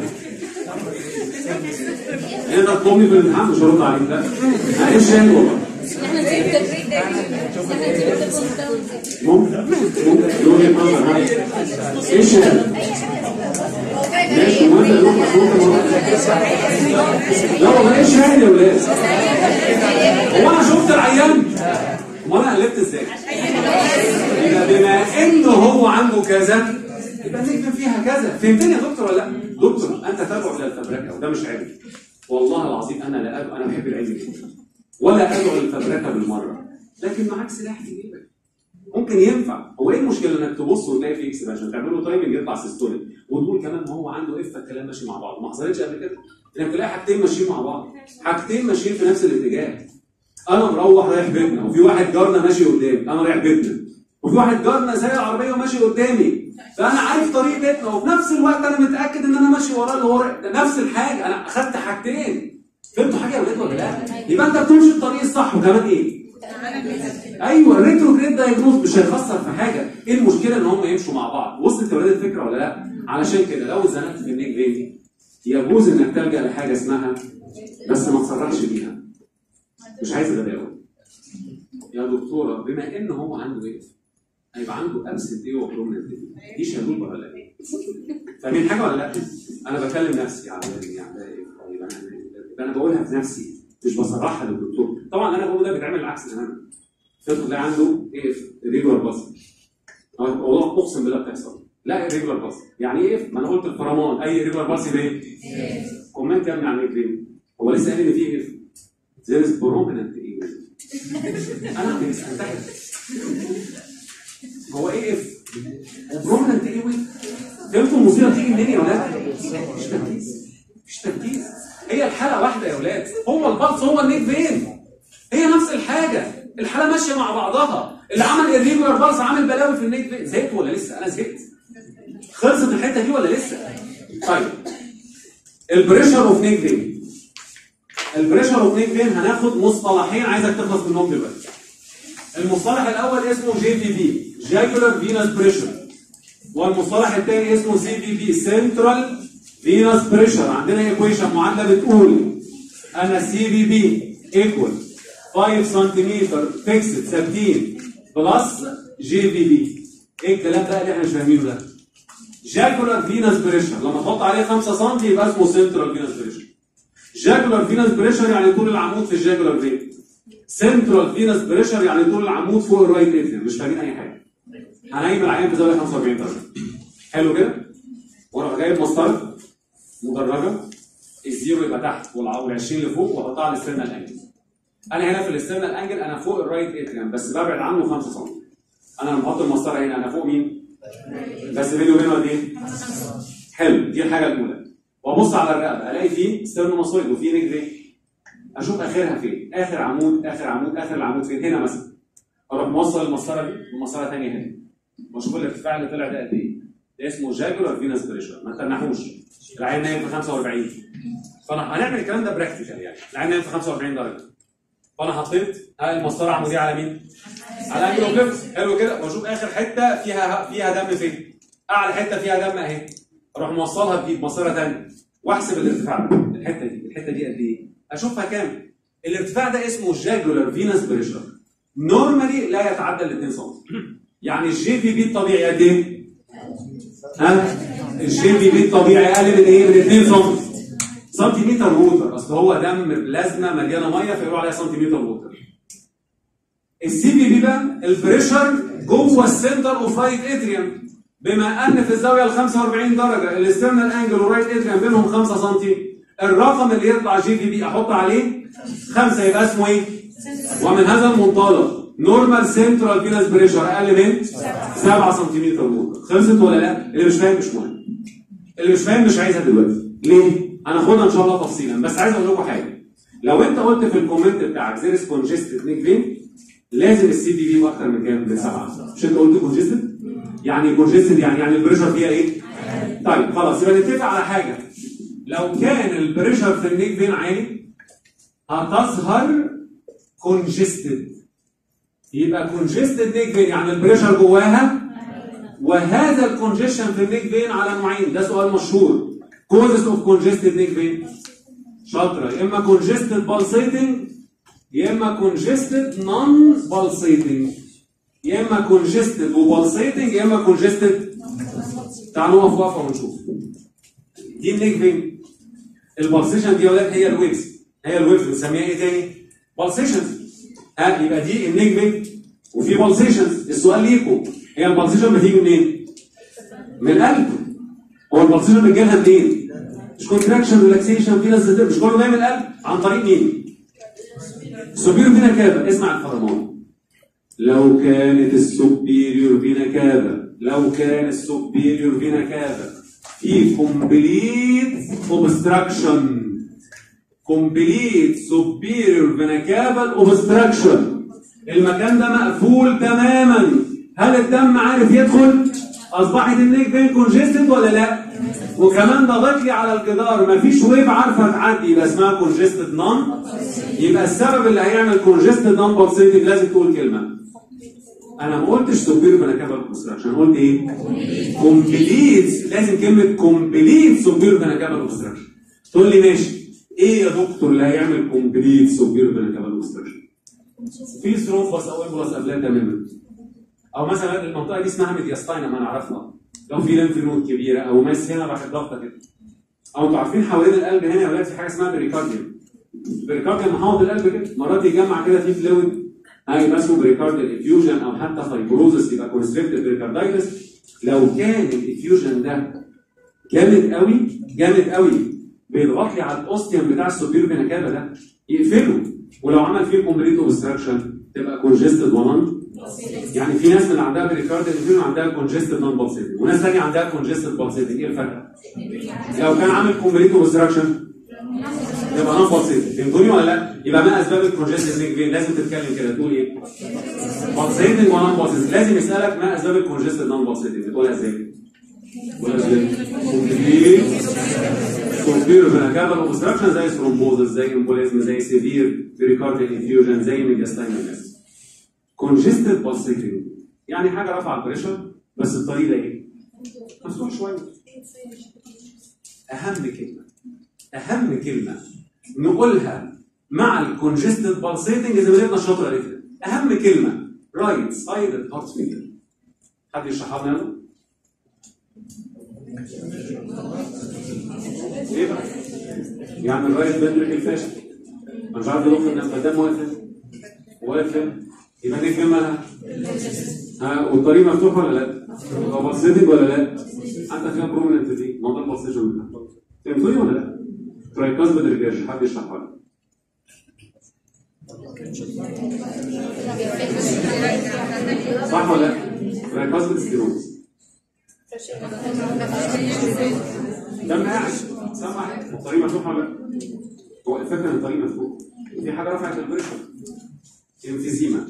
انت تطلبني في الامتحان مش هرد عليك لا يعني ايه الشاهد والله؟ احنا نسيب التدريب ده احنا نسيب التدريب ده ممكن ممكن يقول لي نظر ها؟ ايه الشاهد؟ ماشي وانت روح مفهوم لا والله ايه الشاهد يا ولاد؟ هو انا شفت العيان؟ هو انا قلبت ازاي؟ يبقى بما انه هو عنده كذا يبقى نكتب فيها كذا فهمتني يا دكتور ولا لا؟ دكتور انت تابع للفبركه وده مش علم والله العظيم انا لا أدعو انا بحب العلم جدا ولا ادعو للفبركه بالمره لكن معاك سلاح في جيبك ممكن ينفع هو ايه المشكله انك تبص وتلاقي في اكسبانشن تعمل له تايمنج يطلع سيستوليك وتقول كمان ما هو عنده اف الكلام ماشي مع بعض ما حصلتش قبل كده انك تلاقي حاجتين ماشيين مع بعض حاجتين ماشيين في نفس الاتجاه انا مروح رايح بيتنا وفي واحد جارنا ماشي قدامي انا رايح بيتنا وفي واحد جارنا سايق العربيه وماشي قدامي فانا عارف طريق بيتنا وفي نفس الوقت انا متاكد ان انا ماشي وراه اللي هو رايح- ده نفس الحاجه انا اخدت حاجتين فهمتوا حاجه يا ولاد ولا لا؟ يبقى انت بتمشي الطريق الصح وكمان ايه؟ ايوه الريتروجريد دايجنوز مش هيخسر في حاجه ايه المشكله ان هم يمشوا مع بعض وصلت يا ولاد الفكره ولا لا علشان كده لو اتزنقت في النيك فين يجوز انك تلجا لحاجه اسمها بس ما تصرحش بيها مش عايز غباوه يا دكتوره بما ان هو عنده ايه هيبقى عنده ابسنت ايه وبرومننت ايه دي شهدوب ولا لا فاهمين حاجه ولا لا انا بكلم نفسي على يعني ده إيه؟ طيب انا يبقى انا بقولها في نفسي مش بصرحها للدكتور طبعا اللي انا بقوله ده بيتعمل العكس تماما الطفل تلاقي عنده ايه ريجولار باص والله اقسم بالله بتحصل لا ريجولار باص يعني ايه ما انا قلت الفرمان اي ريجولار باص يبقى ايه كومنت يا ابني عن ايه هو لسه قال ان في ايه زي بروميننت ايه انا مش هنتحر هو ايه اف وبروميننت ايه وي فهمتوا المصيبه تيجي منين يا ولاد مش تركيز مش تركيز هي الحاله واحده يا ولاد هو البلس هو النيك فين هي نفس الحاجه الحاله ماشيه مع بعضها اللي عمل الريجولار بالس عامل بلاوي في النيك فين زهقت ولا لسه انا زهقت خلصت الحته دي ولا لسه طيب البريشر اوف نيك فين البريشر اوف نيك فين هناخد مصطلحين عايزك تخلص منهم دلوقتي المصطلح الاول اسمه جي في بي جاكولار فينس بريشر والمصطلح الثاني اسمه سي في بي سنترال فينس بريشر عندنا ايكويشن معادله بتقول ان السي في بي ايكوال 5 سنتيمتر فيكسد ثابتين بلس جي في بي ايه الكلام ده اللي احنا مش فاهمينه ده جاكولار فينس بريشر لما تحط عليه 5 سم يبقى اسمه سنترال فينس بريشر جاكولار فينس بريشر يعني طول العمود في الجاكولار فين سنترال فينس بريشر يعني طول العمود فوق الرايت اتريم مش فاهمين اي حاجه هنعمل العيان في زاويه 45 درجه حلو كده واروح جايب مسطره مدرجه الزيرو يبقى تحت وال 20 لفوق واحطها على الاسترنال انجل انا هنا في الاسترنال انجل انا فوق الرايت اتريم بس ببعد عنه 5 سم انا لما احط المسطره هنا انا فوق مين بس بيني وبينه قد ايه حلو دي الحاجه الاولى وابص على الرقبه الاقي فيه سترنوماسويد وفيه رجل اشوف اخرها فين اخر عمود اخر عمود اخر العمود فين هنا مثلا اروح موصل المسطره دي بمسطره ثانيه هنا واشوف الارتفاع اللي طلع ده قد ايه ده اسمه جاكولار فينس بريشر ما تنحوش العين نايم في 45 فانا هنعمل الكلام ده براكتيكال يعني العين نايم في 45 درجه فانا حطيت المسطره عموديه على مين؟ على انجل اوف حلو كده واشوف اخر حته فيها فيها دم فين؟ اعلى حته فيها دم اهي اروح موصلها بايد مسطره ثانيه واحسب الارتفاع ده الحته دي الحته دي قد ايه؟ اشوفها كام؟ الارتفاع ده اسمه جاكولار فينس بريشر نورمالي لا يتعدى ال 2 سم يعني الجي في بي الطبيعي قد ايه؟ ها؟ الجي في بي الطبيعي اقل من ايه؟ من 2 سم سنتيمتر ووتر اصل هو دم بلازما مليانه ميه فيقولوا عليها سنتيمتر ووتر السي بي بي بقى البريشر جوه السنتر اوف رايت اتريوم بما ان في الزاويه ال 45 درجه الاسترنال انجل والرايت اتريوم بينهم 5 سم الرقم اللي يطلع جي في بي احط عليه 5 يبقى اسمه ايه؟ ومن هذا المنطلق نورمال سنترال فينس بريشر اقل من 7 سنتيمتر ووتر خلصت ولا لا؟ اللي مش فاهم مش مهم اللي مش فاهم مش عايزها دلوقتي ليه؟ هناخدها ان شاء الله تفصيلا بس عايز اقول لكم حاجه لو انت قلت في الكومنت بتاعك زيرس كونجستد نيك فين لازم السي بي بي اكتر من كام؟ من سبعه مش انت قلت كونجستد؟ يعني كونجستد يعني يعني البريشر فيها ايه؟ طيب خلاص يبقى نتفق على حاجه لو كان البريشر في النيك فين عالي هتظهر كونجستد يبقى كونجستد نيك فين يعني البريشر جواها وهذا الكونجيشن في النيك فين على نوعين ده سؤال مشهور causes of congested neck vein شاطرة يا إما congested pulsating يا إما congested non pulsating يا إما congested وpulsating يا إما congested تعالوا نقف وقفة ونشوف دي النيك فين البلسيشن دي يا ولاد هي الويفز هي الويفز بنسميها ايه تاني؟ بلسيشنز ها يبقى دي النيك فين وفي بلسيشنز السؤال ليكم هي البلسيشن بتيجي منين؟ من القلب هو البلسيشن بتجيلها منين؟ مش كونتراكشن ريلاكسيشن في ناس مش كله جاي من القلب عن طريق مين؟ سوبيريور فينا كافا اسمع الفرمان لو كانت السوبيريور فينا كافا لو كان السوبيريور فينا كافا في كومبليت اوبستراكشن كومبليت سوبيريور فينا كافا اوبستراكشن المكان ده مقفول تماما هل الدم عارف يدخل؟ اصبحت النيك فين كونجستد ولا لا؟ وكمان ضغط لي على الجدار مفيش ويف عارفه تعدي يبقى اسمها كونجستد نون يبقى السبب اللي هيعمل كونجستد نون بولسيتنج لازم تقول كلمه انا ما قلتش سوبير فيناكابال اوبستراكشن قلت ايه؟ كومبليت لازم كلمه كومبليت سوبير فيناكابال اوبستراكشن تقول لي ماشي ايه يا دكتور اللي هيعمل كومبليت سوبير فيناكابال اوبستراكشن؟ في ثرومبس او امبولاس قبلها تماما او مثلا المنطقه دي اسمها ميدياستاينا ما نعرفها لو في ليمف نود كبيره او ماس هنا راح ضغطه كده او انتوا عارفين حوالين القلب هنا يا ولاد في حاجه اسمها بريكارديوم البريكارديوم محاوط القلب كده مرات يجمع كده في فلويد هاي اسمه بريكارديال افيوجن او حتى فايبروزس يبقى كونستريكتيف بريكاردايتس لو كان الافيوجن ده جامد قوي جامد قوي بيضغط لي على الاوستيوم بتاع السوبير فيناكابا ده يقفله ولو عمل فيه كومبليت اوبستراكشن تبقى كونجستد ونون يعني في ناس من اللي عندها بريكارديال افيوجن عندها كونجستد نون بالسيتنج وناس ثانيه عندها كونجستد بالسيتنج ايه الفرق؟ لو كان عامل كومبليت اوبستراكشن يبقى نون بالسيتنج فهمتوني ولا لا؟ يبقى ما اسباب الكونجستد نيك فين لازم تتكلم كده تقول ايه؟ بالسيتنج ونون بالسيتنج لازم يسالك ما اسباب الكونجستد نون بالسيتنج تقولها ازاي؟ تقولها ازاي؟ كومبليت سوبيرو فيناكابل اوبستراكشن زي ثرومبوزس زي امبوليزم زي سيفير بريكارديال انفيوجن زي ميجاستاينال كونجستد بالسيتنج يعني حاجه رافعه البريشر بس الطريق ده ايه؟ مفتوح شويه اهم كلمه اهم كلمه نقولها مع الكونجستد بالسيتنج زي ما جبنا الشاطره قالت لنا. اهم كلمه رايت سايد هارت فيلر حد يشرحها لنا يلا؟ ايه بقى؟ يعني الرايت بندرك الفاشل انا مش عارف يضخ النفس الدم واقف هنا. واقف هنا. يبقى نيجي مالها؟ ها والطريق مفتوح ولا لا؟ هو بصيتك ولا لا؟ حتى فيها برومننت دي موضوع البصيشن فهمتوني ولا لا؟ ترايكاز بدرجاج حد يشرحها لي صح ولا لا؟ ترايكاز بالستيروز دم قاعد سامع الطريق مفتوح ولا لا؟ هو الفكره ان الطريق مفتوح في حاجه رفعت البريشر انفيزيما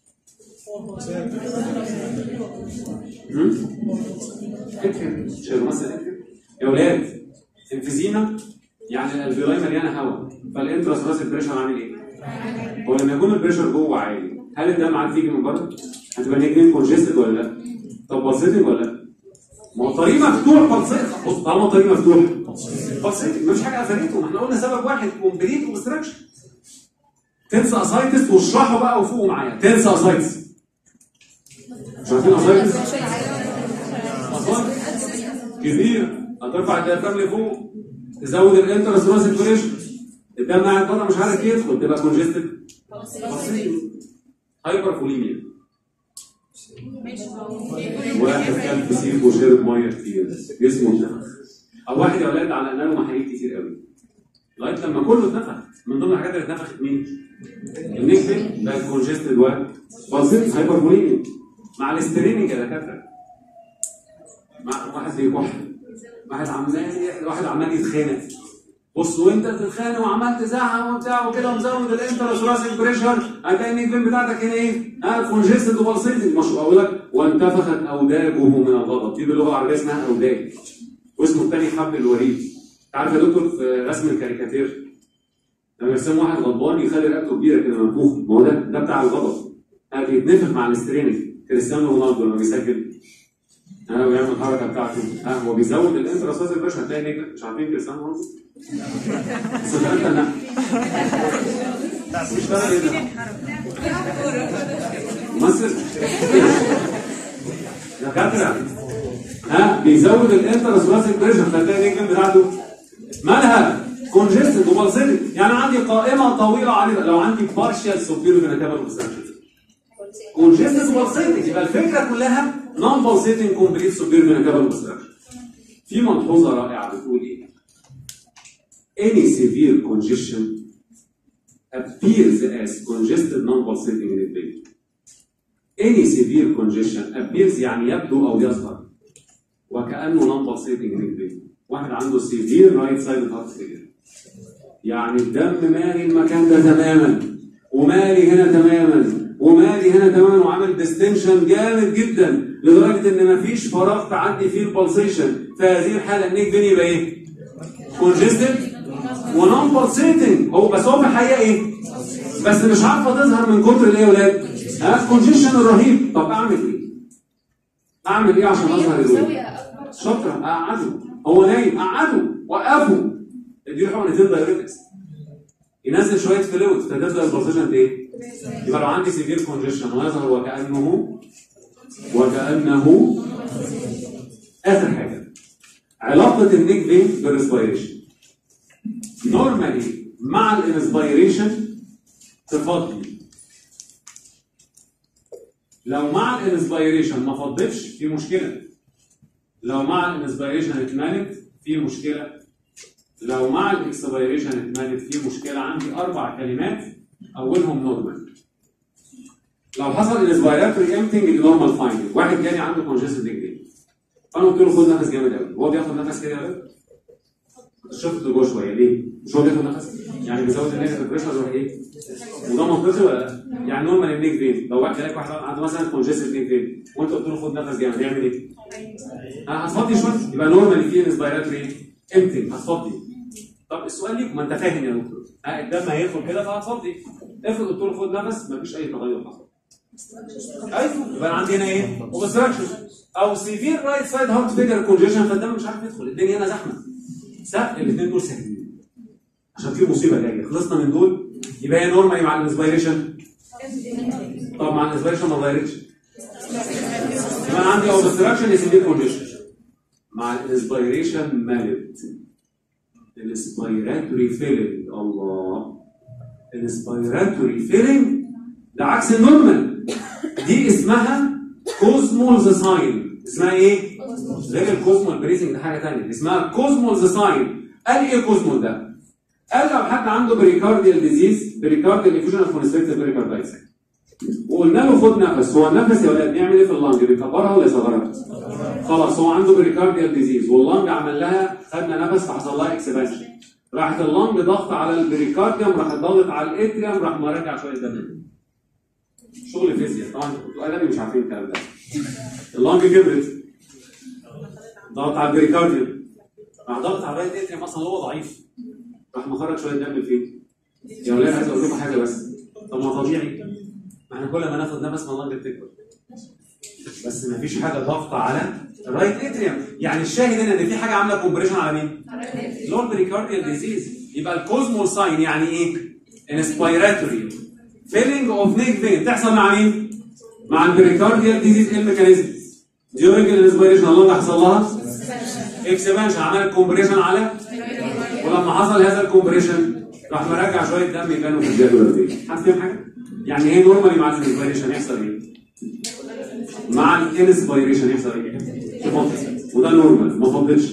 اكتب شيلوا مثلا اكتب يا ولاد انفيزيما يعني الالفيولاي مليانه هواء فالانتراس راس البريشر عامل ايه؟ هو لما يكون البريشر جوه عالي هل الدم عارف يجي من بره؟ هتبقى نيجرين كونجستد ولا لا؟ طب بصيتك ولا لا؟ ما هو الطريق مفتوح بصيت بص طالما الطريق مفتوح بصيت مفيش حاجه قفلته ما احنا قلنا سبب واحد كومبليت اوبستراكشن تنسى اسايتس واشرحه بقى وفوقوا معايا تنسى اسايتس مش عارفين اسايتس؟ اسايتس كبير هترفع الديافرام لفوق تزود الانترس راس البريشر الدم قاعد بره مش عارف يدخل تبقى كونجستد هايبر فوليميا واحد كان في سيف وشرب ميه كتير جسمه اتنفخ او واحد يا اولاد على له محاليل كتير قوي لغايه لما كله اتنفخ من ضمن الحاجات اللي اتنفخت مين؟ النيكفين ده كونجستد واحد بسيط هايبر فوليميا مع الاستريننج يا دكاتره مع واحد بيكح واحد عمال واحد عمال يتخانق بص وانت بتتخانق وعمال تزعق وبتاع وكده ومزود الانترس راس البريشر هتلاقي النيكفين بتاعتك هنا ايه؟ ها كونجستد وبلسيتد مش بقول لك وانتفخت اوداجه من الغضب دي باللغه العربيه اسمها اوداج واسمه الثاني حب الوريد عارف يا دكتور في رسم الكاريكاتير لما يرسم واحد غضبان يخلي رقبته كبيره كده منفوخه ما هو ده ده بتاع الغضب ها بيتنفخ مع الاستريننج كريستيانو رونالدو لما بيسجل ها ويعمل الحركه بتاعته ها هو بيزود الانترس راس البريشر هتلاقي نجم مش عارفين كريستيانو رونالدو بس ده انت لا بيشتغل ايه ده؟ ممثل دكاتره ها بيزود الانترس راس البريشر فتلاقي النجم بتاعته مالها كونجستد وبلسيتد يعني عندي قائمه طويله عريضه لو عندي بارشال سوبيريور فيناتابل اوبستراكشن كونجستد وبلسيتد يبقى الفكره كلها نون بلسيتنج كومبليت سوبيريور فيناتابل اوبستراكشن في ملحوظه رائعه بتقول ايه؟ any severe congestion appears as congested non-pulsating in the brain. Any severe congestion appears يعني يبدو أو يظهر وكأنه non-pulsating in the brain. واحد عنده severe right side heart failure. يعني الدم مالي المكان ده تماما ومالي هنا تماما ومالي هنا تماما وعامل ديستنشن جامد جدا لدرجه ان مفيش فراغ تعدي فيه البلسيشن في هذه الحاله النيك فين يبقى ايه؟ كونجستد ونون بلسيتنج هو بس هو في الحقيقه ايه؟ بس مش عارفه تظهر من كتر الايه يا ولاد؟ ها الكونجيشن الرهيب طب اعمل ايه؟ اعمل ايه عشان اظهر الويل؟ شاطر اقعده هو نايم قعده وقفه اديله حقنتين دايركتس ينزل شويه فلويد فتبدا البلسيشن ايه؟ يبقى لو عندي سيفير كونجيشن ويظهر وكانه وكانه اخر حاجه علاقه النيك فين بالريسبيريشن نورمالي مع الانسبيريشن تفضي لو مع الانسبيريشن ما فضتش في مشكله لو مع الانسبيريشن اتملت في مشكله لو مع الاكسبيريشن اتملت في مشكله عندي اربع كلمات اولهم نورمال لو حصل الانسبيراتوري امتنج دي نورمال فايندنج واحد جالي عنده كونجستد ديجري فانا قلت له خد نفس جامد قوي هو بياخد نفس كده يا ولد شفت جوه شويه ليه؟ مش هو بياخد نفس يعني بيزود النيجاتيف بريشر يروح ايه؟ وده منطقي ولا لا؟ يعني نورمال النيك فين لو واحد جالك واحد عنده مثلا كونجستد نيك فين وانت قلت له خد نفس جامد يعمل ايه؟ ها هتفضي شويه يبقى نورمال في انسبيراتوري امتنج هتفضي طب السؤال ليك ما انت فاهم يا دكتور ها الدم هيدخل كده فهتفضي افرض قلت له خد نفس مفيش اي تغير حصل ايوه يبقى انا عندي هنا ايه؟ اوبستراكشن او سيفير رايت سايد هارت فيجر كونجيشن فالدم مش عارف يدخل الدنيا هنا زحمه سهل الاثنين دول سهلين عشان في مصيبه جايه خلصنا من دول يبقى هي نورمالي مع الانسبيريشن طب مع الانسبيريشن ما اتغيرتش يبقى انا عندي اوبستراكشن يا سيفير كونجيشن مع الانسبيريشن مالت الانسبيراتوري فيلينج الله الانسبيراتوري فيلينج ده عكس النورمال دي اسمها كوزمولز ساين اسمها ايه؟ غير الكوزمول بريزنج ده حاجه ثانيه اسمها كوزمولز ساين قال ايه كوزمول ده؟ قال لو حد عنده بريكارديال ديزيز بريكارديال انفيوجن اوف كونستريكتيف بريكاردايتس وقلنا له خد نفس هو النفس يا ولاد بيعمل ايه في اللنج بيكبرها ولا يصغرها؟ خلاص هو عنده بريكارديال ديزيز واللنج عمل لها خدنا نفس فحصل لها اكسبانشن راحت اللنج ضغط على البريكارديوم راح ضغط على الاتريوم راح مرجع شويه دم شغل فيزياء طبعا انتوا ادبي مش عارفين الكلام ده اللنج كبرت ضغط على البريكارديوم راح ضغط على الرايت اتريوم اصلا هو ضعيف راح مخرج شويه دم فين؟ يا ولاد عايز اقول لكم حاجه بس طب ما طبيعي ما احنا كل ما ناخد نفس ما اللنج بتكبر بس ما فيش حاجه ضغط على الرايت اتريوم يعني الشاهد هنا ان في حاجه عامله كومبريشن على مين؟ اللي هو البريكارديال ديزيز يبقى الكوزمول ساين يعني ايه؟ انسبيراتوري فيلينج اوف نيك فين تحصل مع مين؟ مع البريكارديال ديزيز ايه الميكانيزم؟ ديورنج الانسبيريشن الله حصل لها اكسبانشن عملت كومبريشن على ولما حصل هذا الكومبريشن راح مرجع شويه دم يبانوا في الجدول دي حد فاهم حاجه؟ يعني هي نورمالي مع الانسبيريشن يحصل ايه؟ مع الانسبيريشن يحصل ايه؟ تفضل وده نورمال ما فضلش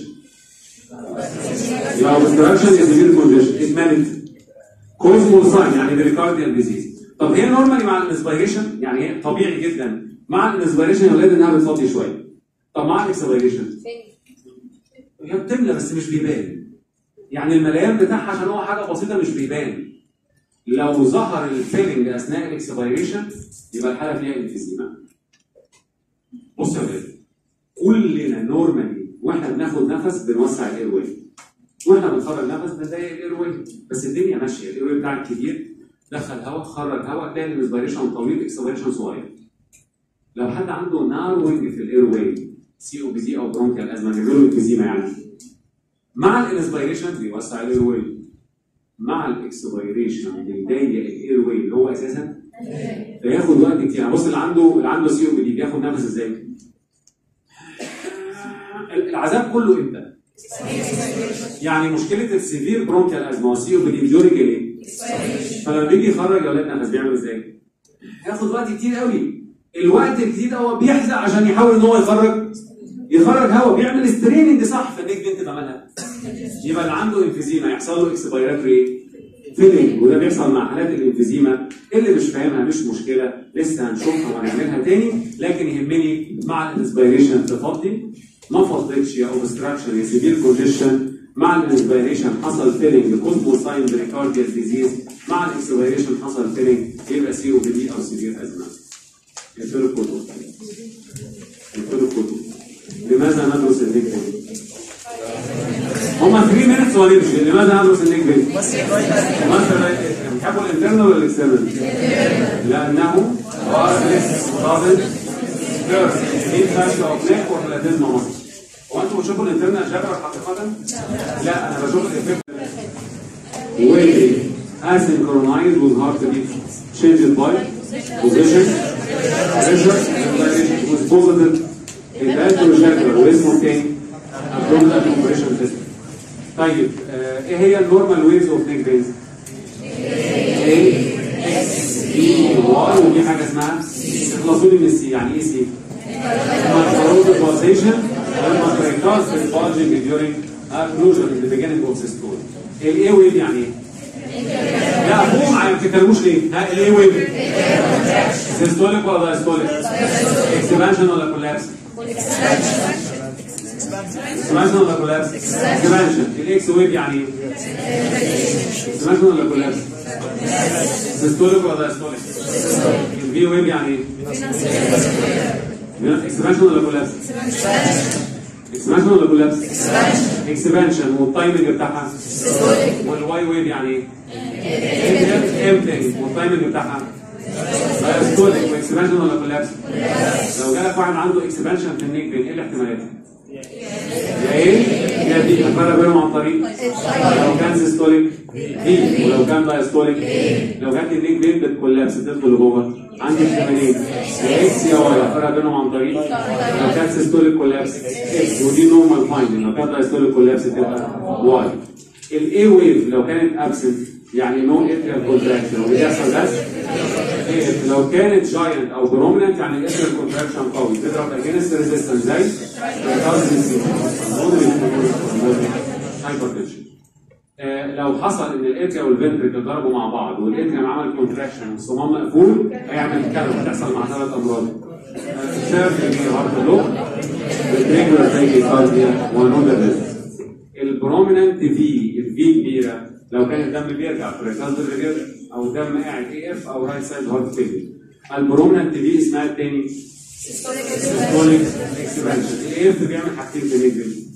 يبقى اوبستراكشن يا سيفير كونجيشن اتمالت كوزمول ساين يعني بريكارديال ديزيز طب هي نورمالي مع الانسبيريشن يعني هي طبيعي جدا مع الانسبيريشن يا ولاد انها بتفضي شويه طب مع الاكسبيريشن هي بتملى بس مش بيبان يعني المليان بتاعها عشان هو حاجه بسيطه مش بيبان لو ظهر الفيلنج اثناء الاكسبيريشن يبقى الحاله فيها انفيزيما بص يا ولاد كلنا نورمالي واحنا بناخد نفس بنوسع الاير واي واحنا بنخرج نفس بنضيق الاير واي بس الدنيا ماشيه الاير واي بتاعك كبير دخل هواء خرج هواء تلاقي الانسبيريشن طويل اكسبيريشن صغير لو حد عنده ناروينج في الاير واي سي او بي دي او برونكيال ازمه بيقولوا انفيزيما يعني مع الانسبيريشن بيوسع الاير واي مع الاكسبيريشن بيضيق الاير واي اللي هو اساسا فياخد وقت كتير يعني بص اللي عنده اللي عنده سي او بي دي بياخد نفس ازاي؟ العذاب كله امتى؟ يعني مشكله السيفير برونكيال ازمه والسي او بي دي بيوريك ايه؟ فلما بيجي يخرج يا ولاد نفس بيعمل ازاي؟ هياخد وقت كتير قوي الوقت الكتير ده هو بيحزق عشان يحاول ان هو يخرج يخرج هواء بيعمل ستريننج صح فالنيك دي تبقى مالها يبقى اللي عنده انفيزيما يحصل له اكسبيراتوري فيلينج وده بيحصل مع حالات الانفيزيما اللي مش فاهمها مش مشكله لسه هنشوفها وهنعملها تاني لكن يهمني مع الانسبيريشن تفضي ما فضتش يا اوبستراكشن يا سيفير كونجيشن مع الانسبيريشن حصل فيلينج كوزموساين بريكارديال ديزيز مع الاكسبيريشن حصل فيلينج يبقى سي او بي دي او سيفير ازمه اقفلوا الكتب اقفلوا الكتب لماذا ندرس النيك هما 3 مينتس ونمشي لماذا ندرس النيك بيت؟ مثلا بتحبوا الانترنال ولا الاكسترنال؟ لانه وارلس رابط فيرست ايه فاشل اوف نيك وبلاتيزما مصر هو انتوا بتشوفوا الانترنال جبر حقيقه؟ لا انا بشوف الافكت waiting asynchronized with heart beat changed by position pressure with positive الانتروجاكر واسمه تاني abdominal compression system طيب آه ايه هي النورمال ويز اوف نيك بينز؟ A X E Y ودي حاجه اسمها اخلصوا لي من السي يعني ايه سي؟ Microbial causation لما تريكاز bulging during occlusion in the beginning of systole. الاي ويف يعني ايه؟ لا فوق ما بتتكلموش ليه؟ ها الاي ويف سيستوليك ولا دايستوليك؟ اكسبانشن ولا كولابس؟ اكسبانشن ولا كولابس؟ اكسبانشن الاكس ويف يعني ايه؟ اكسبانشن ولا كولابس؟ سيستوليك ولا دايستوليك؟ الفي ويف يعني ايه؟ اكسبانشن ولا كولابس؟ اكسبانشن ولا كولابس؟ اكسبانشن والتايمنج بتاعها والواي ويف يعني ايه؟ امتنج والتايمنج بتاعها دايستوليك واكسبانشن ولا كولابس؟ لو جالك واحد عنده اكسبانشن في النيك بين ايه الاحتمالات؟ يا ايه؟ يا دي الفرق بينهم عن طريق لو كان سيستوليك دي ولو كان دايستوليك لو جات النيك بين بتكولابس تدخل لجوه عندي احتمالين يا اكس يا واي الفرق بينهم عن طريق لو كان سيستوليك كولابس اكس ودي نورمال فايندنج لو كان دايستوليك كولابس تبقى واي الاي ويف لو كانت ابسنت يعني نو اتريال كونتراكشن وبيحصل بس إيه، لو كانت جاينت او بروميننت يعني الاتريال كونتراكشن قوي تضرب اجينست ريزيستنس زي هايبرتنشن لو حصل ان الاتريا والفنتريكل ضربوا مع بعض والاتريا عمل كونتراكشن والصمام مقفول هيعمل كده هتحصل مع ثلاث امراض سيرفي هارت بلوك ريجولار زي كارديا ونودر البروميننت في الفي كبيره لو كان الدم بيرجع بريكالد بيرجع او الدم قاعد اي اف او رايت سايد هارت فيلير البروميننت في اسمها التاني سيستوليك اكسبانشن الاي اف بيعمل حاجتين في النيك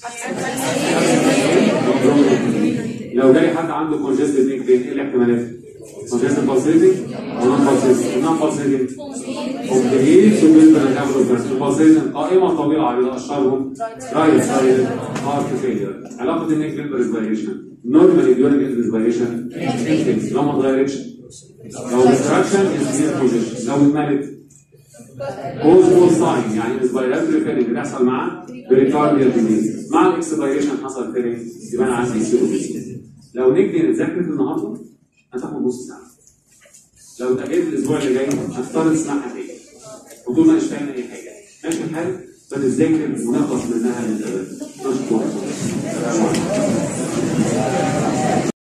لو جالي حد عنده كونجستد نيك بين ايه الاحتمالات؟ كونجستد بالسيتنج ونون بالسيتنج نون بالسيتنج كومبليت سوبر بالسيتنج قائمه طويله عريضه اشهرهم رايت سايد هارت فيلير علاقه النيك بالريسبيريشن نورمالي ديورنج الريسبيريشن لو ما اتغيرتش لو ديستراكشن از بوزيشن لو اتملت كوزمول ساين يعني الريسبيراتوري فيلينج بيحصل مع بريكارديال ديزيز مع الاكسبيريشن حصل فيلينج يبقى انا عندي سيروبيسيس لو نيجي نذاكر النهارده هتاخد نص ساعه لو اتأجلت الاسبوع اللي جاي هتضطر تسمعها تاني وطول ما مش فاهم اي حاجه ماشي الحال فتذاكر ونخلص منها للابد نشكر السلام عليكم